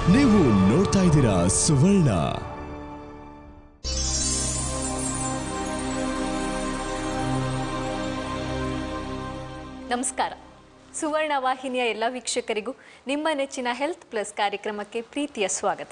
ನೀವು ನೋಡ್ತಾ ಇದ್ದೀರಾ ಸುವರ್ಣ ನಮಸ್ಕಾರ ಸುವರ್ಣ ವಾಹಿನಿಯ ಎಲ್ಲ ವೀಕ್ಷಕರಿಗೂ ನಿಮ್ಮ ನೆಚ್ಚಿನ ಹೆಲ್ತ್ ಪ್ಲಸ್ ಕಾರ್ಯಕ್ರಮಕ್ಕೆ ಪ್ರೀತಿಯ ಸ್ವಾಗತ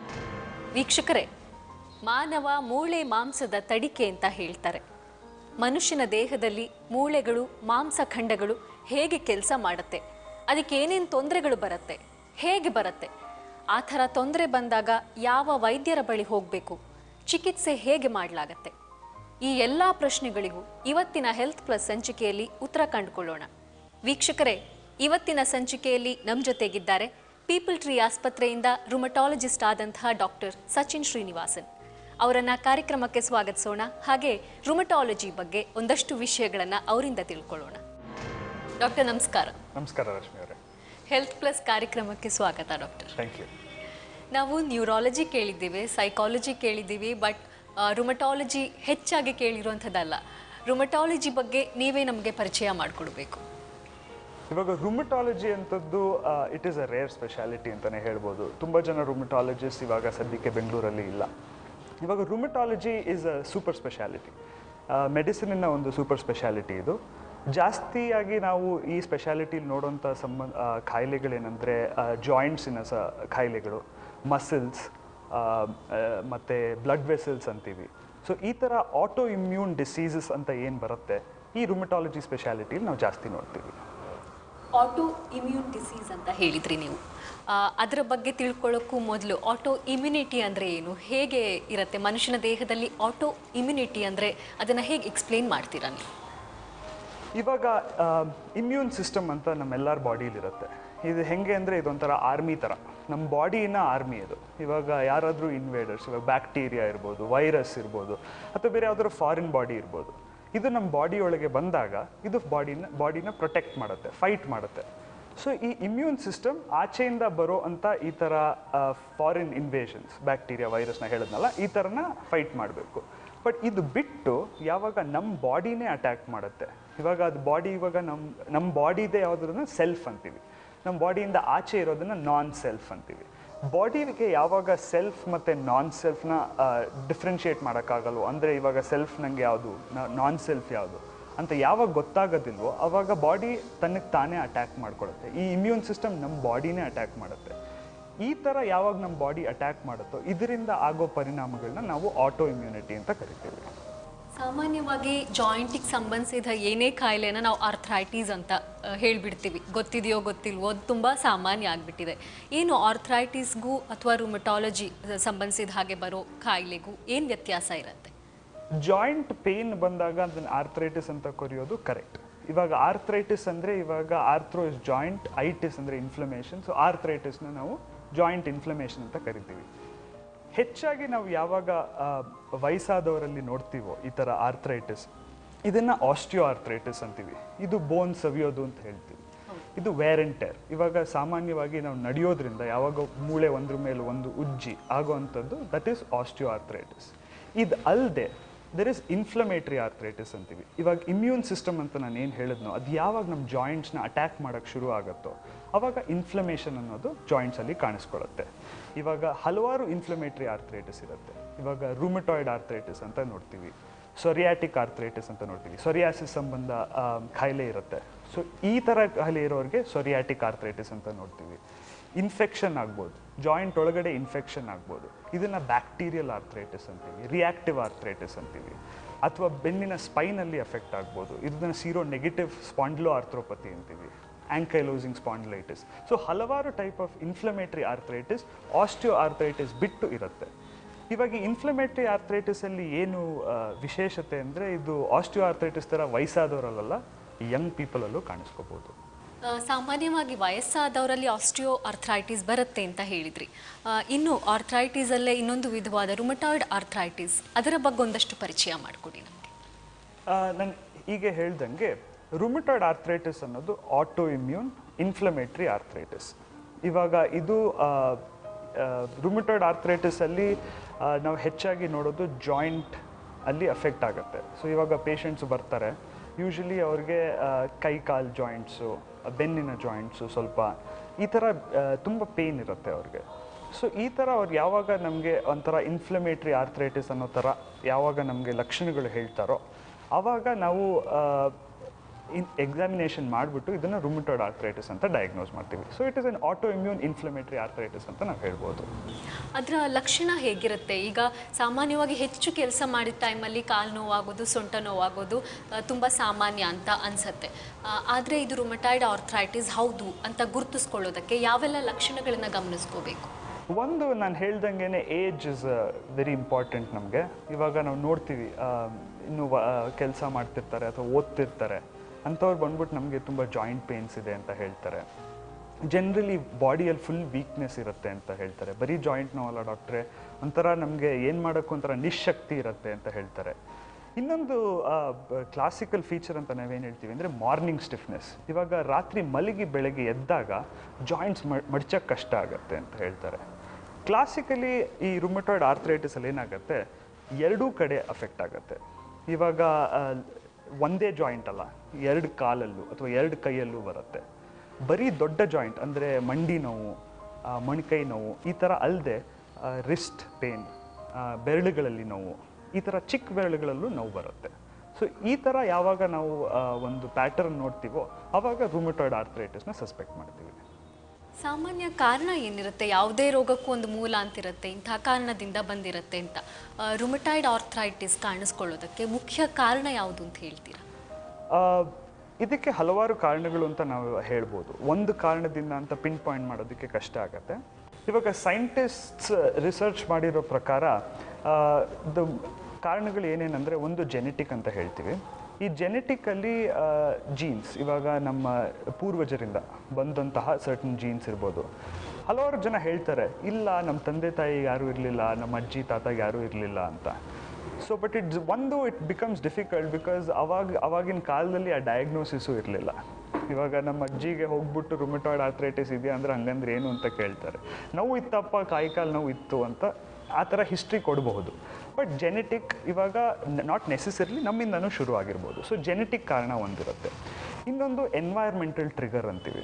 ವೀಕ್ಷಕರೇ ಮಾನವ ಮೂಳೆ ಮಾಂಸದ ತಡಿಕೆ ಅಂತ ಹೇಳ್ತಾರೆ ಮನುಷ್ಯನ ದೇಹದಲ್ಲಿ ಮೂಳೆಗಳು ಮಾಂಸಖಂಡಗಳು ಹೇಗೆ ಕೆಲಸ ಮಾಡುತ್ತೆ ಅದಕ್ಕೆ ಏನೇನು ತೊಂದರೆಗಳು ಬರುತ್ತೆ ಹೇಗೆ ಬರುತ್ತೆ ಆ ಥರ ತೊಂದರೆ ಬಂದಾಗ ಯಾವ ವೈದ್ಯರ ಬಳಿ ಹೋಗಬೇಕು ಚಿಕಿತ್ಸೆ ಹೇಗೆ ಮಾಡಲಾಗತ್ತೆ ಈ ಎಲ್ಲ ಪ್ರಶ್ನೆಗಳಿಗೂ ಇವತ್ತಿನ ಹೆಲ್ತ್ ಪ್ಲಸ್ ಸಂಚಿಕೆಯಲ್ಲಿ ಉತ್ತರ ಕಂಡುಕೊಳ್ಳೋಣ ವೀಕ್ಷಕರೇ ಇವತ್ತಿನ ಸಂಚಿಕೆಯಲ್ಲಿ ನಮ್ಮ ಜೊತೆಗಿದ್ದಾರೆ ಪೀಪಲ್ ಟ್ರೀ ಆಸ್ಪತ್ರೆಯಿಂದ ರುಮಟಾಲಜಿಸ್ಟ್ ಆದಂತಹ ಡಾಕ್ಟರ್ ಸಚಿನ್ ಶ್ರೀನಿವಾಸನ್ ಅವರನ್ನ ಕಾರ್ಯಕ್ರಮಕ್ಕೆ ಸ್ವಾಗತಿಸೋಣ ಹಾಗೆ ರುಮಟಾಲಜಿ ಬಗ್ಗೆ ಒಂದಷ್ಟು ವಿಷಯಗಳನ್ನು ಅವರಿಂದ ತಿಳ್ಕೊಳ್ಳೋಣ ಡಾಕ್ಟರ್ ನಮಸ್ಕಾರ ನಮಸ್ಕಾರ ರಶ್ಮಿ ಅವರೇ ಹೆಲ್ತ್ ಪ್ಲಸ್ ಕಾರ್ಯಕ್ರಮಕ್ಕೆ ಸ್ವಾಗತ ಡಾಕ್ಟರ್ ಥ್ಯಾಂಕ್ ಯು ನಾವು ನ್ಯೂರಾಲಜಿ ಕೇಳಿದ್ದೀವಿ ಸೈಕಾಲಜಿ ಕೇಳಿದ್ದೀವಿ ಬಟ್ ರುಮಟಾಲಜಿ ಹೆಚ್ಚಾಗಿ ಕೇಳಿರುವಂಥದ್ದಲ್ಲ ರುಮಟಾಲಜಿ ಬಗ್ಗೆ ನೀವೇ ನಮಗೆ ಪರಿಚಯ ಮಾಡಿಕೊಡ್ಬೇಕು ಇವಾಗ ರುಮಟಾಲಜಿ ಅಂತದ್ದು it is a rare speciality ಅಂತಲೇ ಹೇಳ್ಬೋದು ತುಂಬ ಜನ ರುಮಟಾಲಜಿಸ್ಟ್ ಇವಾಗ ಸದ್ಯಕ್ಕೆ ಬೆಂಗಳೂರಲ್ಲಿ ಇಲ್ಲ ಇವಾಗ rheumatology is a super speciality ಮೆಡಿಸಿನಿನ ಒಂದು ಸೂಪರ್ ಸ್ಪೆಷಾಲಿಟಿ ಇದು ಜಾಸ್ತಿಯಾಗಿ ನಾವು ಈ ಸ್ಪೆಷಾಲಿಟಿಲಿ ನೋಡೋಂಥ ಸಂಬಂಧ ಆ, ಕಾಯಿಲೆಗಳೇನೆಂದರೆ ಜಾಯಿಂಟ್ಸಿನ ಸ ಕಾಯಿಲೆಗಳು ಮಸಲ್ಸ್ ಮತ್ತು ಬ್ಲಡ್ ವೆಸಲ್ಸ್ ಅಂತೀವಿ ಸೊ ಈ ಥರ ಆಟೋ ಇಮ್ಯೂನ್ ಡಿಸೀಸಸ್ ಅಂತ ಏನು ಬರುತ್ತೆ ಈ ರುಮಟಾಲಜಿ ಸ್ಪೆಷಾಲಿಟಿಲಿ ನಾವು ಜಾಸ್ತಿ ನೋಡ್ತೀವಿ ಆಟೋ ಇಮ್ಯೂನ್ ಡಿಸೀಸ್ ಅಂತ ಹೇಳಿದ್ರಿ ನೀವು ಆ, ಅದರ ಬಗ್ಗೆ ತಿಳ್ಕೊಳ್ಳೋಕ್ಕೂ ಮೊದಲು ಆಟೋ ಇಮ್ಯುನಿಟಿ ಅಂದರೆ ಏನು ಹೇಗೆ ಇರುತ್ತೆ ಮನುಷ್ಯನ ದೇಹದಲ್ಲಿ ಆಟೋ ಇಮ್ಯುನಿಟಿ ಅಂದರೆ ಅದನ್ನು ಹೇಗೆ ಎಕ್ಸ್ಪ್ಲೇನ್ ಮಾಡ್ತೀರಾ ನೀವು ಇವಾಗ ಇಮ್ಯೂನ್ ಸಿಸ್ಟಮ್ ಅಂತ ನಮ್ಮೆಲ್ಲರ ಬಾಡಿಲಿರುತ್ತೆ ಇದು ಹೆಂಗೆ ಅಂದರೆ ಇದೊಂಥರ ಆರ್ಮಿ ಥರ ನಮ್ಮ ಬಾಡಿನ ಆರ್ಮಿ ಇದು ಇವಾಗ ಯಾರಾದರೂ ಇನ್ವೇಡರ್ಸ್ ಇವಾಗ ಬ್ಯಾಕ್ಟೀರಿಯಾ ಇರ್ಬೋದು ವೈರಸ್ ಇರ್ಬೋದು ಅಥವಾ ಬೇರೆ ಯಾವ್ದಾದ್ರು ಫಾರಿನ್ ಬಾಡಿ ಇರ್ಬೋದು ಇದು ನಮ್ಮ ಬಾಡಿ ಒಳಗೆ ಬಂದಾಗ ಇದು ಬಾಡಿನ ಬಾಡಿನ ಪ್ರೊಟೆಕ್ಟ್ ಮಾಡುತ್ತೆ ಫೈಟ್ ಮಾಡುತ್ತೆ ಸೊ ಈ ಇಮ್ಯೂನ್ ಸಿಸ್ಟಮ್ ಆಚೆಯಿಂದ ಬರೋ ಅಂತ ಈ ಥರ ಫಾರಿನ್ ಇನ್ವೇಷನ್ಸ್ ಬ್ಯಾಕ್ಟೀರಿಯಾ ವೈರಸ್ನ ಹೇಳಿದ್ನಲ್ಲ ಈ ಥರನ ಫೈಟ್ ಮಾಡಬೇಕು ಬಟ್ ಇದು ಬಿಟ್ಟು ಯಾವಾಗ ನಮ್ಮ ಬಾಡಿನೇ ಅಟ್ಯಾಕ್ ಮಾಡುತ್ತೆ ಇವಾಗ ಅದು ಬಾಡಿ ಇವಾಗ ನಮ್ಮ ನಮ್ಮ ಬಾಡಿದೇ ಯಾವುದನ್ನ ಸೆಲ್ಫ್ ಅಂತೀವಿ ನಮ್ಮ ಬಾಡಿಯಿಂದ ಆಚೆ ಇರೋದನ್ನ ನಾನ್ ಸೆಲ್ಫ್ ಅಂತೀವಿ ಬಾಡಿಗೆ ಯಾವಾಗ ಸೆಲ್ಫ್ ಮತ್ತು ನಾನ್ ಸೆಲ್ಫ್ನ ಡಿಫ್ರೆನ್ಷಿಯೇಟ್ ಮಾಡೋಕ್ಕಾಗಲ್ವೋ ಅಂದರೆ ಇವಾಗ ಸೆಲ್ಫ್ ನನಗೆ ಯಾವುದು ನಾನ್ ಸೆಲ್ಫ್ ಯಾವುದು ಅಂತ ಯಾವಾಗ ಗೊತ್ತಾಗೋದಿಲ್ವೋ ಅವಾಗ ಬಾಡಿ ತನ್ನಕ್ಕೆ ತಾನೇ ಅಟ್ಯಾಕ್ ಮಾಡ್ಕೊಳ್ಳುತ್ತೆ ಈ ಇಮ್ಯೂನ್ ಸಿಸ್ಟಮ್ ನಮ್ಮ ಬಾಡಿನೇ ಅಟ್ಯಾಕ್ ಮಾಡುತ್ತೆ ಈ ಥರ ಯಾವಾಗ ನಮ್ಮ ಬಾಡಿ ಅಟ್ಯಾಕ್ ಮಾಡುತ್ತೋ ಇದರಿಂದ ಆಗೋ ಪರಿಣಾಮಗಳನ್ನ ನಾವು ಆಟೋ ಇಮ್ಯುನಿಟಿ ಅಂತ ಕರಿತೀವಿ ಸಾಮಾನ್ಯವಾಗಿ ಜಾಯಿಂಟಿಗೆ ಸಂಬಂಧಿಸಿದ ಏನೇ ಕಾಯಿಲೆನ ನಾವು ಆರ್ಥ್ರೈಟಿಸ್ ಅಂತ ಆ, ಹೇಳ್ಬಿಡ್ತೀವಿ ಗೊತ್ತಿದೆಯೋ ಗೊತ್ತಿಲ್ವೋ ಅದು ತುಂಬ ಸಾಮಾನ್ಯ ಆಗಿಬಿಟ್ಟಿದೆ ಏನು ಆರ್ಥ್ರೈಟಿಸ್ಗೂ ಅಥವಾ ರುಮಟಾಲಜಿ ಸಂಬಂಧಿಸಿದ ಹಾಗೆ ಬರೋ ಕಾಯಿಲೆಗೂ ಏನು ವ್ಯತ್ಯಾಸ ಇರುತ್ತೆ ಜಾಯಿಂಟ್ ಪೇನ್ ಬಂದಾಗ ಅದನ್ನ ಆರ್ಥ್ರೈಟಿಸ್ ಅಂತ ಕರೆಯೋದು ಕರೆಕ್ಟ್ ಇವಾಗ ಆರ್ಥ್ರೈಟಿಸ್ ಅಂದರೆ ಇವಾಗ ಆರ್ಥ್ರೋ ಇಸ್ ಜಾಯಿಂಟ್ ಐಟಿಸ್ ಅಂದರೆ ಇನ್ಫ್ಲಮೇಷನ್ ಸೊ ಆರ್ಥ್ರೈಟಿಸ್ನ ನಾವು ಜಾಯಿಂಟ್ ಇನ್ಫ್ಲಮೇಷನ್ ಅಂತ ಕರಿತೀವಿ ಹೆಚ್ಚಾಗಿ ನಾವು ಯಾವಾಗ ಆ, ವಯಸ್ಸಾದವರಲ್ಲಿ ನೋಡ್ತೀವೋ ಈ ಥರ ಆರ್ಥ್ರೈಟಿಸ್ ಇದನ್ನು ಆಸ್ಟಿಯೋ ಆರ್ಥ್ರೈಟಿಸ್ ಅಂತೀವಿ ಇದು ಬೋನ್ ಸವಿಯೋದು ಅಂತ ಹೇಳ್ತೀವಿ ಇದು ವೇರ್ ಅಂಡ್ ಟೇರ್ ಇವಾಗ ಸಾಮಾನ್ಯವಾಗಿ ನಾವು ನಡೆಯೋದ್ರಿಂದ ಯಾವಾಗ ಮೂಳೆ ಒಂದ್ರ ಮೇಲೆ ಒಂದು ಉಜ್ಜಿ ಆಗುವಂಥದ್ದು ದಟ್ ಈಸ್ ಆಸ್ಟಿಯೋ ಆರ್ಥ್ರೈಟಿಸ್ ಇದು ಅಲ್ಲದೆ ದೆರ್ ಇಸ್ ಇನ್ಫ್ಲಮೇಟ್ರಿ ಆರ್ಥ್ರೈಟಿಸ್ ಅಂತೀವಿ ಇವಾಗ ಇಮ್ಯೂನ್ ಸಿಸ್ಟಮ್ ಅಂತ ನಾನು ಏನು ಹೇಳಿದ್ನೋ ಅದು ಯಾವಾಗ ನಮ್ಮ ಜಾಯಿಂಟ್ಸ್ನ ಅಟ್ಯಾಕ್ ಮಾಡೋಕ್ಕೆ ಶುರು ಆಗುತ್ತೋ ಅವಾಗ ಇನ್ಫ್ಲಮೇಷನ್ ಅನ್ನೋದು ಜಾಯಿಂಟ್ಸಲ್ಲಿ ಕಾಣಿಸ್ಕೊಳ್ಳುತ್ತೆ ಇವಾಗ ಹಲವಾರು ಇನ್ಫ್ಲಮೇಟ್ರಿ ಆರ್ಥ್ರೈಟಿಸ್ ಇರುತ್ತೆ ಇವಾಗ ರೂಮಟಾಯ್ಡ್ ಆರ್ಥ್ರೈಟಿಸ್ ಅಂತ ನೋಡ್ತೀವಿ ಸೊರಿಯಾಟಿಕ್ ಆರ್ಥ್ರೈಟಿಸ್ ಅಂತ ನೋಡ್ತೀವಿ ಸೊರಿಯಾಸಿಸ್ ಸಂಬಂಧ ಆ, ಕಾಯಿಲೆ ಇರುತ್ತೆ ಸೊ ಈ ಥರ ಕಾಯಿಲೆ ಇರೋರಿಗೆ ಸೊರಿಯಾಟಿಕ್ ಆರ್ಥ್ರೈಟಿಸ್ ಅಂತ ನೋಡ್ತೀವಿ ಇನ್ಫೆಕ್ಷನ್ ಆಗ್ಬೋದು ಜಾಯಿಂಟ್ ಒಳಗಡೆ ಇನ್ಫೆಕ್ಷನ್ ಆಗ್ಬೋದು ಇದನ್ನು ಬ್ಯಾಕ್ಟೀರಿಯಲ್ ಆರ್ಥ್ರೈಟಿಸ್ ಅಂತೀವಿ ರಿಯಾಕ್ಟಿವ್ ಆರ್ಥ್ರೈಟಿಸ್ ಅಂತೀವಿ ಅಥವಾ ಬೆನ್ನಿನ ಸ್ಪೈನಲ್ಲಿ ಎಫೆಕ್ಟ್ ಆಗ್ಬೋದು ಇದನ್ನು ಸೀರೋ ನೆಗೆಟಿವ್ ಸ್ಪಾಂಡ್ಲೋ ಆರ್ಥ್ರೋಪತಿ ಅಂತೀವಿ ಆಂಕೈಲೋಸಿಂಗ್ ಸ್ಪಾಂಡ್ಲೈಟಿಸ್ ಸೊ ಹಲವಾರು type of inflammatory arthritis osteoarthritis ಬಿಟ್ಟು ಇರುತ್ತೆ ಇವಾಗ ಇನ್ಫ್ಲಮೇಟ್ರಿ ಆರ್ಥ್ರೈಟಿಸಲ್ಲಿ ಏನು ಆ, ವಿಶೇಷತೆ ಅಂದರೆ ಇದು ಆಸ್ಟಿಯೋ ಆರ್ಥ್ರೈಟಿಸ್ ಥರ ವಯಸ್ಸಾದವರಲ್ಲ ಯಂಗ್ ಪೀಪಲಲ್ಲೂ ಕಾಣಿಸ್ಕೋಬೋದು ಆ, ಸಾಮಾನ್ಯವಾಗಿ ವಯಸ್ಸಾದವರಲ್ಲಿ ಆಸ್ಟಿಯೋ ಆರ್ಥ್ರೈಟಿಸ್ ಬರುತ್ತೆ ಅಂತ ಹೇಳಿದ್ರಿ ಆ, ಇನ್ನು ಆರ್ಥ್ರೈಟಿಸಲ್ಲೇ ಇನ್ನೊಂದು ವಿಧವಾದ ರುಮಟಾಯ್ಡ್ ಆರ್ಥ್ರೈಟಿಸ್ ಅದರ ಬಗ್ಗೆ ಒಂದಷ್ಟು ಪರಿಚಯ ಮಾಡಿಕೊಡಿ ನಮಗೆ ನಾನು ಹೀಗೆ ಹೇಳ್ದಂಗೆ ರುಮಟಾಯ್ಡ್ ಆರ್ಥ್ರೈಟಿಸ್ ಅನ್ನೋದು ಆಟೋ ಇಮ್ಯೂನ್ ಇನ್ಫ್ಲಮೇಟ್ರಿ ಆರ್ಥ್ರೈಟಿಸ್ ಇವಾಗ ಇದು ರುಮಟಾಯ್ಡ್ ಆರ್ಥ್ರೈಟಿಸಲ್ಲಿ ನಾವು ಹೆಚ್ಚಾಗಿ ನೋಡೋದು ಜಾಯಿಂಟ್ ಅಲ್ಲಿ ಅಫೆಕ್ಟ್ ಆಗುತ್ತೆ ಸೊ ಇವಾಗ ಪೇಷಂಟ್ಸ್ ಬರ್ತಾರೆ ಯೂಶಲಿ ಅವ್ರಿಗೆ ಆ, ಕೈ ಕಾಲು ಜಾಯಿಂಟ್ಸು ಬೆನ್ನಿನ ಜಾಯಿಂಟ್ಸು ಸ್ವಲ್ಪ ಈ ಥರ ತುಂಬ ಪೇಯ್ನ್ ಇರುತ್ತೆ ಅವ್ರಿಗೆ ಸೊ ಈ ಥರ ಅವ್ರು ಯಾವಾಗ ನಮಗೆ ಒಂಥರ ಇನ್ಫ್ಲಮೇಟ್ರಿ ಆರ್ಥ್ರೈಟಿಸ್ ಅನ್ನೋ ಥರ ಯಾವಾಗ ನಮಗೆ ಲಕ್ಷಣಗಳು ಹೇಳ್ತಾರೋ ಆವಾಗ ನಾವು ಇನ್ ಎಕ್ಸಾಮಿನೇಷನ್ ಮಾಡಿಬಿಟ್ಟು ಇದನ್ನು ರುಮಿಟಾಯ್ಡ್ ಆರ್ಥ್ರೈಟಿಸ್ ಅಂತ ಡಯಾಗ್ನೋಸ್ ಮಾಡ್ತೀವಿ so it is an autoimmune inflammatory arthritis ಅಂತ ನಾವು ಹೇಳ್ಬೋದು ಅದರ ಲಕ್ಷಣ ಹೇಗಿರುತ್ತೆ ಈಗ ಸಾಮಾನ್ಯವಾಗಿ ಹೆಚ್ಚು ಕೆಲಸ ಮಾಡಿದ ಟೈಮಲ್ಲಿ ಕಾಲು ನೋವಾಗೋದು ಸೊಂಟ ನೋವಾಗೋದು ತುಂಬ ಸಾಮಾನ್ಯ ಅಂತ ಅನಿಸುತ್ತೆ ಆದರೆ ಇದು ರುಮಟೈಡ್ ಆರ್ಥ್ರೈಟಿಸ್ ಹೌದು ಅಂತ ಗುರುತಿಸ್ಕೊಳ್ಳೋದಕ್ಕೆ ಯಾವೆಲ್ಲ ಲಕ್ಷಣಗಳನ್ನು ಗಮನಿಸ್ಕೋಬೇಕು ಒಂದು ನಾನು ಹೇಳ್ದಂಗೆ ಏಜ್ ಇಸ್ ವೆರಿ ಇಂಪಾರ್ಟೆಂಟ್ ನಮಗೆ ಇವಾಗ ನಾವು ನೋಡ್ತೀವಿ ಆ, ಇನ್ನು ಕೆಲಸ ಮಾಡ್ತಿರ್ತಾರೆ ಅಥವಾ ಓದ್ತಿರ್ತಾರೆ ಅಂಥವ್ರು ಬಂದ್ಬಿಟ್ಟು ನಮಗೆ ತುಂಬ ಜಾಯಿಂಟ್ ಪೇನ್ಸ್ ಇದೆ ಅಂತ ಹೇಳ್ತಾರೆ ಜನರಲಿ ಬಾಡಿಯಲ್ಲಿ ಫುಲ್ ವೀಕ್ನೆಸ್ ಇರುತ್ತೆ ಅಂತ ಹೇಳ್ತಾರೆ ಬರೀ ಜಾಯಿಂಟ್ ನೋವಲ್ಲ ಡಾಕ್ಟ್ರೆ ಒಂಥರ ನಮಗೆ ಏನು ಮಾಡೋಕ್ಕೂ ಒಂಥರ ನಿಶಕ್ತಿ ಇರುತ್ತೆ ಅಂತ ಹೇಳ್ತಾರೆ ಇನ್ನೊಂದು ಕ್ಲಾಸಿಕಲ್ ಫೀಚರ್ ಅಂತ ನಾವೇನು ಹೇಳ್ತೀವಿ ಅಂದರೆ ಮಾರ್ನಿಂಗ್ ಸ್ಟಿಫ್ನೆಸ್ ಇವಾಗ ರಾತ್ರಿ ಮಲಗಿ ಬೆಳಗ್ಗೆ ಎದ್ದಾಗ ಜಾಯಿಂಟ್ಸ್ ಮಡ್ಚಕ್ಕೆ ಕಷ್ಟ ಆಗುತ್ತೆ ಅಂತ ಹೇಳ್ತಾರೆ ಕ್ಲಾಸಿಕಲಿ ಈ ರುಮಟಾಯ್ಡ್ ಆರ್ಥ್ರೈಟಿಸಲ್ಲಿ ಏನಾಗುತ್ತೆ ಎರಡೂ ಕಡೆ ಅಫೆಕ್ಟ್ ಆಗುತ್ತೆ ಇವಾಗ ಆ, ಒಂದೇ ಜಾಯಿಂಟ್ ಅಲ್ಲ ಎರಡು ಕಾಲಲ್ಲೂ ಅಥವಾ ಎರಡು ಕೈಯಲ್ಲೂ ಬರುತ್ತೆ ಬರೀ ದೊಡ್ಡ ಜಾಯಿಂಟ್ ಅಂದರೆ ಮಂಡಿ ನೋವು ಆ, ಮೊಣಕೈ ನೋವು ಈ ಥರ ಅಲ್ಲದೆ ರಿಸ್ಟ್ ಪೇನ್ ಬೆರಳುಗಳಲ್ಲಿ ನೋವು ಈ ಥರ ಚಿಕ್ಕ ಬೆರಳುಗಳಲ್ಲೂ ನೋವು ಬರುತ್ತೆ ಸೊ ಈ ಥರ ಯಾವಾಗ ನಾವು ಆ, ಒಂದು ಪ್ಯಾಟರ್ನ್ ನೋಡ್ತೀವೋ ಆವಾಗ ರೂಮಟಾಯ್ಡ್ ಆರ್ಥ್ರೈಟಿಸ್ನ ಸಸ್ಪೆಕ್ಟ್ ಮಾಡ್ತೀವಿ ಸಾಮಾನ್ಯ ಕಾರಣ ಏನಿರುತ್ತೆ ಯಾವುದೇ ರೋಗಕ್ಕೂ ಒಂದು ಮೂಲ ಅಂತಿರುತ್ತೆ ಇಂತಹ ಕಾರಣದಿಂದ ಬಂದಿರುತ್ತೆ ಅಂತ ರುಮಟೈಡ್ ಆರ್ಥ್ರೈಟಿಸ್ ಕಾಣಿಸ್ಕೊಳ್ಳೋದಕ್ಕೆ ಮುಖ್ಯ ಕಾರಣ ಯಾವುದು ಅಂತ ಹೇಳ್ತೀರಾ ಆ, ಇದಕ್ಕೆ ಹಲವಾರು ಕಾರಣಗಳು ಅಂತ ನಾವು ಹೇಳ್ಬೋದು ಒಂದು ಕಾರಣದಿಂದ ಅಂತ ಪಿನ್ ಪಾಯಿಂಟ್ ಮಾಡೋದಕ್ಕೆ ಕಷ್ಟ ಆಗತ್ತೆ ಇವಾಗ ಸೈಂಟಿಸ್ಟ್ಸ್ ರಿಸರ್ಚ್ ಮಾಡಿರೋ ಪ್ರಕಾರ ಆ, ಇದು ಕಾರಣಗಳು ಏನೇನಂದರೆ ಒಂದು ಜೆನೆಟಿಕ್ ಅಂತ ಹೇಳ್ತೀವಿ ಈ ಜೆನೆಟಿಕಲ್ಲಿ ಜೀನ್ಸ್ ಇವಾಗ ನಮ್ಮ ಪೂರ್ವಜರಿಂದ ಬಂದಂತಹ ಸರ್ಟನ್ ಜೀನ್ಸ್ ಇರ್ಬೋದು ಹಲವಾರು ಜನ ಹೇಳ್ತಾರೆ ಇಲ್ಲ ನಮ್ಮ ತಂದೆ ತಾಯಿ ಯಾರೂ ಇರಲಿಲ್ಲ ನಮ್ಮ ಅಜ್ಜಿ ತಾತ ಯಾರೂ ಇರಲಿಲ್ಲ ಅಂತ ಸೊ ಬಟ್ ಇಟ್ಸ್ ಒಂದು ಇಟ್ ಬಿಕಮ್ಸ್ ಡಿಫಿಕಲ್ಟ್ ಬಿಕಾಸ್ ಅವಾಗ ಅವಾಗಿನ ಕಾಲದಲ್ಲಿ ಆ ಡಯಾಗ್ನೋಸಿಸು ಇರಲಿಲ್ಲ ಇವಾಗ ನಮ್ಮ ಅಜ್ಜಿಗೆ ಹೋಗ್ಬಿಟ್ಟು ರುಮಟಾಯ್ಡ್ ಆರ್ಥ್ರೈಟಿಸ್ ಇದೆಯಾ ಅಂದರೆ ಹಂಗಂದ್ರೆ ಏನು ಅಂತ ಕೇಳ್ತಾರೆ ನೋವು ಇತ್ತಪ್ಪ ಕಾಯಿ ಕಾಲು ನೋವು ಇತ್ತು ಅಂತ ಆ ಥರ ಹಿಸ್ಟ್ರಿ ಕೊಡಬಹುದು ಬಟ್ ಜೆನೆಟಿಕ್ ಇವಾಗ ನಾಟ್ ನೆಸೆಸರಿಲಿ ನಮ್ಮಿಂದನೂ ಶುರು ಆಗಿರ್ಬೋದು ಸೊ ಜೆನೆಟಿಕ್ ಕಾರಣ ಒಂದಿರುತ್ತೆ ಇನ್ನೊಂದು ಎನ್ವೈರ್ಮೆಂಟಲ್ ಟ್ರಿಗರ್ ಅಂತೀವಿ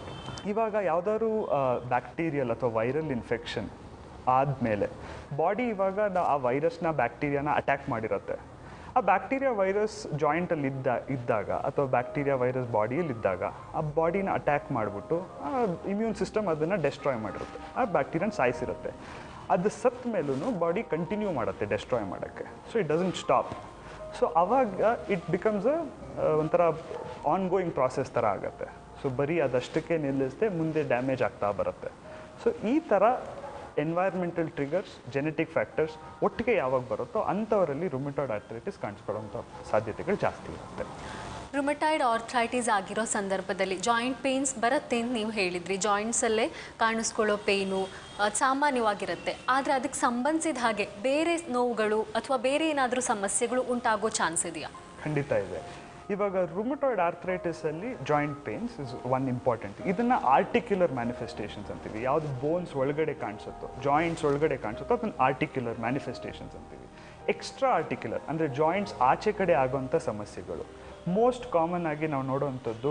ಇವಾಗ ಯಾವ್ದಾದ್ರು ಬ್ಯಾಕ್ಟೀರಿಯಲ್ ಅಥವಾ ವೈರಲ್ ಇನ್ಫೆಕ್ಷನ್ ಆದಮೇಲೆ ಬಾಡಿ ಇವಾಗ ನಾ- ಆ ವೈರಸ್ನ ಬ್ಯಾಕ್ಟೀರಿಯಾನ ಅಟ್ಯಾಕ್ ಮಾಡಿರುತ್ತೆ ಆ ಬ್ಯಾಕ್ಟೀರಿಯಾ ವೈರಸ್ ಜಾಯಿಂಟಲ್ಲಿ ಇದ್ದ ಇದ್ದಾಗ ಅಥವಾ ಬ್ಯಾಕ್ಟೀರಿಯಾ ವೈರಸ್ ಬಾಡಿಯಲ್ಲಿ ಇದ್ದಾಗ ಆ ಬಾಡಿನ ಅಟ್ಯಾಕ್ ಮಾಡಿಬಿಟ್ಟು ಇಮ್ಯೂನ್ ಸಿಸ್ಟಮ್ ಅದನ್ನು ಡೆಸ್ಟ್ರಾಯ್ ಮಾಡಿರುತ್ತೆ ಆ ಬ್ಯಾಕ್ಟೀರಿಯನ್ ಸಾಯಿಸಿರುತ್ತೆ ಅದು ಸತ್ತ ಮೇಲೂ ಬಾಡಿ ಕಂಟಿನ್ಯೂ ಮಾಡುತ್ತೆ ಡೆಸ್ಟ್ರಾಯ್ ಮಾಡೋಕ್ಕೆ so it doesn't stop so ಅವಾಗ ಇಟ್ ಬಿಕಮ್ಸ್ ಅ ಒಂಥರ ಆನ್ ಗೋಯಿಂಗ್ ಪ್ರಾಸೆಸ್ ಥರ ಆಗುತ್ತೆ ಸೊ ಬರೀ ಅದಷ್ಟಕ್ಕೆ ನಿಲ್ಲಿಸದೆ ಮುಂದೆ ಡ್ಯಾಮೇಜ್ ಆಗ್ತಾ ಬರುತ್ತೆ ಸೊ ಈ ಥರ ಎನ್ವೈರ್ಮೆಂಟಲ್ ಟ್ರಿಗರ್ಸ್ ಜೆನೆಟಿಕ್ ಫ್ಯಾಕ್ಟರ್ಸ್ ಒಟ್ಟಿಗೆ ಯಾವಾಗ ಬರುತ್ತೋ ಅಂಥವರಲ್ಲಿ ರುಮಿಟಾಯ್ಡ್ ಆರ್ಥ್ರೈಟಿಸ್ ಕಾಣಿಸ್ಕೊಳ್ಳೋಂಥ ಸಾಧ್ಯತೆಗಳು ಜಾಸ್ತಿ ಇರುತ್ತೆ ರುಮಟೈಡ್ ಆರ್ಥ್ರೈಟಿಸ್ ಆಗಿರೋ ಸಂದರ್ಭದಲ್ಲಿ ಜಾಯಿಂಟ್ ಪೇನ್ಸ್ ಬರುತ್ತೆ ಅಂತ ನೀವು ಹೇಳಿದ್ರಿ ಜಾಯಿಂಟ್ಸಲ್ಲೇ ಕಾಣಿಸ್ಕೊಳ್ಳೋ ಪೇಯ್ನು ಸಾಮಾನ್ಯವಾಗಿರುತ್ತೆ ಆದರೆ ಅದಕ್ಕೆ ಸಂಬಂಧಿಸಿದ ಹಾಗೆ ಬೇರೆ ನೋವುಗಳು ಅಥವಾ ಬೇರೆ ಏನಾದರೂ ಸಮಸ್ಯೆಗಳು ಉಂಟಾಗೋ ಚಾನ್ಸ್ ಇದೆಯಾ ಖಂಡಿತ ಇದೆ ಇವಾಗ ರುಮಟಾಯ್ಡ್ ಆರ್ಥ್ರೈಟಿಸ್ ಅಲ್ಲಿ joint pains is one important ಇದನ್ನ ಆರ್ಟಿಕ್ಯುಲರ್ ಮ್ಯಾನಿಫೆಸ್ಟೇಷನ್ಸ್ ಅಂತೀವಿ ಯಾವ್ದು ಬೋನ್ಸ್ ಒಳಗಡೆ ಕಾಣಿಸುತ್ತೋ ಜಾಯಿಂಟ್ಸ್ ಒಳಗಡೆ ಕಾಣಿಸುತ್ತೋ ಅದನ್ನ ಆರ್ಟಿಕ್ಯುಲರ್ ಮ್ಯಾನಿಫೆಸ್ಟೇಷನ್ಸ್ ಅಂತೀವಿ ಎಕ್ಸ್ಟ್ರಾ ಆರ್ಟಿಕ್ಯುಲರ್ ಅಂದರೆ ಜಾಯಿಂಟ್ಸ್ ಆಚೆ ಕಡೆ ಆಗುವಂಥ ಸಮಸ್ಯೆಗಳು ಮೋಸ್ಟ್ ಕಾಮನ್ ಆಗಿ ನಾವು ನೋಡುವಂಥದ್ದು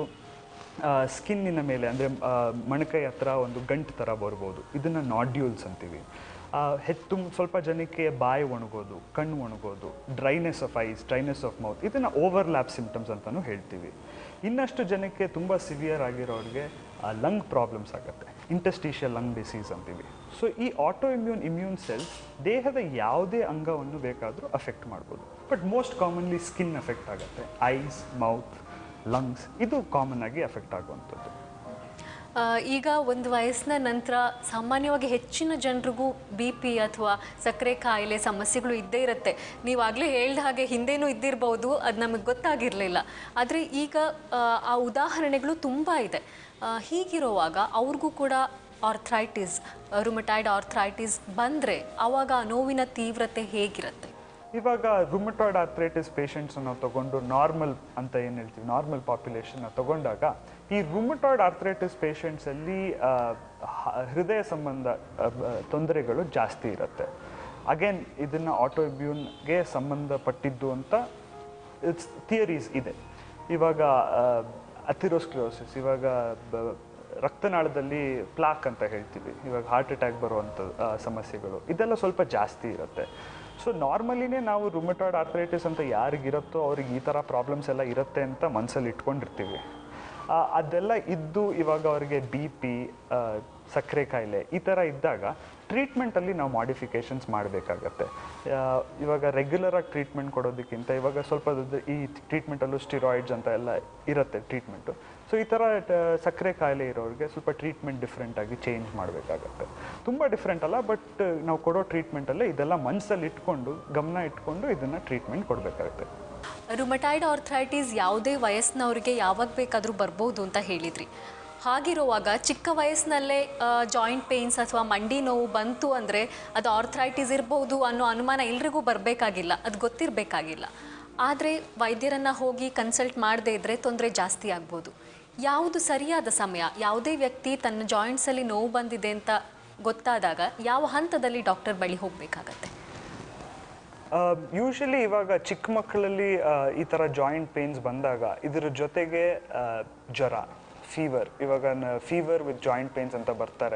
ಸ್ಕಿನ್ನಿನ ಮೇಲೆ ಅಂದರೆ ಮೊಣಕೈ ಹತ್ರ ಒಂದು ಗಂಟು ಥರ ಬರ್ಬೋದು ಇದನ್ನು ನಾಡ್ಯೂಲ್ಸ್ ಅಂತೀವಿ ಹೆಚ್ಚು ಸ್ವಲ್ಪ ಜನಕ್ಕೆ ಬಾಯಿ ಒಣಗೋದು ಕಣ್ಣು ಒಣಗೋದು dryness of eyes dryness of mouth ಇದನ್ನು ಓವರ್ಲ್ಯಾಪ್ ಸಿಂಪ್ಟಮ್ಸ್ ಅಂತಲೂ ಹೇಳ್ತೀವಿ ಇನ್ನಷ್ಟು ಜನಕ್ಕೆ ತುಂಬ ಸಿವಿಯರ್ ಆಗಿರೋರಿಗೆ ಲಂಗ್ ಪ್ರಾಬ್ಲಮ್ಸ್ ಆಗುತ್ತೆ ಇಂಟಸ್ಟಿಷಿಯಲ್ ಲಂಗ್ ಡಿಸೀಸ್ ಅಂತೀವಿ ಸೊ ಈ ಆಟೋ ಇಮ್ಯೂನ್ ಇಮ್ಯೂನ್ ಸೆಲ್ಸ್ ದೇಹದ ಯಾವುದೇ ಅಂಗವನ್ನು ಬೇಕಾದರೂ ಅಫೆಕ್ಟ್ ಮಾಡ್ಬೋದು but most commonly skin affect ಆಗುತ್ತೆ ಐಸ್ ಮೌತ್ ಲಂಗ್ಸ್ ಇದು ಕಾಮನ್ ಆಗಿ ಅಫೆಕ್ಟ್ ಆಗುವಂಥದ್ದು ಆ, ಈಗ ಒಂದು ವಯಸ್ಸಿನ ನಂತರ ಸಾಮಾನ್ಯವಾಗಿ ಹೆಚ್ಚಿನ ಜನರಿಗೂ ಬಿ ಪಿ ಅಥವಾ ಸಕ್ಕರೆ ಕಾಯಿಲೆ ಸಮಸ್ಯೆಗಳು ಇದ್ದೇ ಇರುತ್ತೆ ನೀವಾಗಲೇ ಹೇಳ್ದ ಹಾಗೆ ಹಿಂದೆನೂ ಇದ್ದಿರ್ಬೋದು ಅದು ನಮಗೆ ಗೊತ್ತಾಗಿರಲಿಲ್ಲ ಆದರೆ ಈಗ ಆ, ಆ ಉದಾಹರಣೆಗಳು ತುಂಬ ಇದೆ ಆ, ಹೀಗಿರುವಾಗ ಅವ್ರಿಗೂ ಕೂಡ ಆರ್ಥ್ರೈಟಿಸ್ ರುಮಟೈಡ್ ಆರ್ಥ್ರೈಟಿಸ್ ಬಂದರೆ ಆವಾಗ ಆ ನೋವಿನ ತೀವ್ರತೆ ಹೇಗಿರುತ್ತೆ ಇವಾಗ ರುಮಟಾಯ್ಡ್ ಆರ್ಥ್ರೈಟಿಸ್ ಪೇಷಂಟ್ಸ್ ನಾವು ತಗೊಂಡು ನಾರ್ಮಲ್ ಅಂತ ಏನು ಹೇಳ್ತೀವಿ ನಾರ್ಮಲ್ ಪಾಪ್ಯುಲೇಷನ್ನ ತಗೊಂಡಾಗ ಈ ರುಮಟಾಯ್ಡ್ ಆರ್ಥ್ರೈಟಿಸ್ ಪೇಷಂಟ್ಸಲ್ಲಿ ಹೃದಯ ಸಂಬಂಧ ಆ, ಬ- ತೊಂದರೆಗಳು ಜಾಸ್ತಿ ಇರುತ್ತೆ ಅಗೇನ್ ಇದನ್ನು ಆಟೋಬ್ಯೂನ್ಗೆ ಸಂಬಂಧಪಟ್ಟಿದ್ದು ಅಂತ ಇಟ್ಸ್ ಥಿಯರೀಸ್ ಇದೆ ಇವಾಗ ಅಥಿರೋಸ್ಕ್ಲೋಸಿಸ್ ಇವಾಗ ರಕ್ತನಾಳದಲ್ಲಿ ಪ್ಲಾಕ್ ಅಂತ ಹೇಳ್ತೀವಿ ಇವಾಗ ಹಾರ್ಟ್ ಅಟ್ಯಾಕ್ ಬರುವಂಥ ಆ, ಸಮಸ್ಯೆಗಳು ಇದೆಲ್ಲ ಸ್ವಲ್ಪ ಜಾಸ್ತಿ ಇರುತ್ತೆ ಸೊ ನಾರ್ಮಲಿನೇ ನಾವು ರುಮಟಾಯ್ಡ್ ಆರ್ಥರೈಟಿಸ್ ಅಂತ ಯಾರಿಗಿರುತ್ತೋ ಅವ್ರಿಗೆ ಈ ಥರ ಪ್ರಾಬ್ಲಮ್ಸ್ ಎಲ್ಲ ಇರುತ್ತೆ ಅಂತ ಮನಸ್ಸಲ್ಲಿ ಇಟ್ಕೊಂಡಿರ್ತೀವಿ ಆ, ಅದೆಲ್ಲ ಇದ್ದು ಇವಾಗ ಅವರಿಗೆ ಬಿ ಪಿ ಸಕ್ಕರೆ ಕಾಯಿಲೆ ಈ ಥರ ಇದ್ದಾಗ ಟ್ರೀಟ್ಮೆಂಟಲ್ಲಿ ನಾವು ಮಾಡಿಫಿಕೇಷನ್ಸ್ ಮಾಡಬೇಕಾಗತ್ತೆ ಇವಾಗ ರೆಗ್ಯುಲರಾಗಿ ಟ್ರೀಟ್ಮೆಂಟ್ ಕೊಡೋದಕ್ಕಿಂತ ಇವಾಗ ಸ್ವಲ್ಪ ದ- ಈ ಟ್ರೀಟ್ಮೆಂಟಲ್ಲೂ ಸ್ಟಿರಾಯ್ಡ್ಸ್ ಅಂತ ಎಲ್ಲ ಇರುತ್ತೆ ಟ್ರೀಟ್ಮೆಂಟು ಸೊ ಈ ಥರ ಟ- ಸಕ್ಕರೆ ಕಾಯಿಲೆ ಇರೋರಿಗೆ ಸ್ವಲ್ಪ ಟ್ರೀಟ್ಮೆಂಟ್ ಡಿಫ್ರೆಂಟಾಗಿ ಚೇಂಜ್ ಮಾಡಬೇಕಾಗತ್ತೆ ತುಂಬ ಡಿಫ್ರೆಂಟ್ ಅಲ್ಲ ಬಟ್ ನಾವು ಕೊಡೋ ಟ್ರೀಟ್ಮೆಂಟಲ್ಲೇ ಇದೆಲ್ಲ ಮನಸ್ಸಲ್ಲಿ ಇಟ್ಕೊಂಡು ಗಮನ ಇಟ್ಕೊಂಡು ಇದನ್ನು ಟ್ರೀಟ್ಮೆಂಟ್ ಕೊಡಬೇಕಾಗುತ್ತೆ ರುಮಟೈಡ್ ಆರ್ಥರೈಟಿಸ್ ಯಾವುದೇ ವಯಸ್ಸಿನವರಿಗೆ ಯಾವಾಗ ಬೇಕಾದರೂ ಬರ್ಬೋದು ಅಂತ ಹೇಳಿದ್ರಿ ಹಾಗಿರುವಾಗ ಚಿಕ್ಕ ವಯಸ್ಸಿನಲ್ಲೇ ಜಾಯಿಂಟ್ ಪೇನ್ಸ್ ಅಥವಾ ಮಂಡಿ ನೋವು ಬಂತು ಅಂದರೆ ಅದು ಆರ್ಥರೈಟಿಸ್ ಇರ್ಬೋದು ಅನ್ನೋ ಅನುಮಾನ ಎಲ್ರಿಗೂ ಬರಬೇಕಾಗಿಲ್ಲ ಅದು ಗೊತ್ತಿರಬೇಕಾಗಿಲ್ಲ ಆದರೆ ವೈದ್ಯರನ್ನು ಹೋಗಿ ಕನ್ಸಲ್ಟ್ ಮಾಡದೇ ಇದ್ದರೆ ತೊಂದರೆ ಜಾಸ್ತಿ ಆಗ್ಬೋದು ಯಾವುದು ಸರಿಯಾದ ಸಮಯ ಯಾವುದೇ ವ್ಯಕ್ತಿ ತನ್ನ ಜಾಯಿಂಟ್ಸಲ್ಲಿ ನೋವು ಬಂದಿದೆ ಅಂತ ಗೊತ್ತಾದಾಗ ಯಾವ ಹಂತದಲ್ಲಿ ಡಾಕ್ಟರ್ ಬಳಿ ಹೋಗಬೇಕಾಗತ್ತೆ ಯೂಶಲಿ ಇವಾಗ ಚಿಕ್ಕ ಮಕ್ಕಳಲ್ಲಿ ಆ, ಈ ಥರ ಜಾಯಿಂಟ್ ಪೇನ್ಸ್ ಬಂದಾಗ ಇದರ ಜೊತೆಗೆ ಆ, ಜ್ವರ ಫೀವರ್ ಇವಾಗ ಫೀವರ್ ವಿತ್ ಜಾಯಿಂಟ್ ಪೇನ್ಸ್ ಅಂತ ಬರ್ತಾರೆ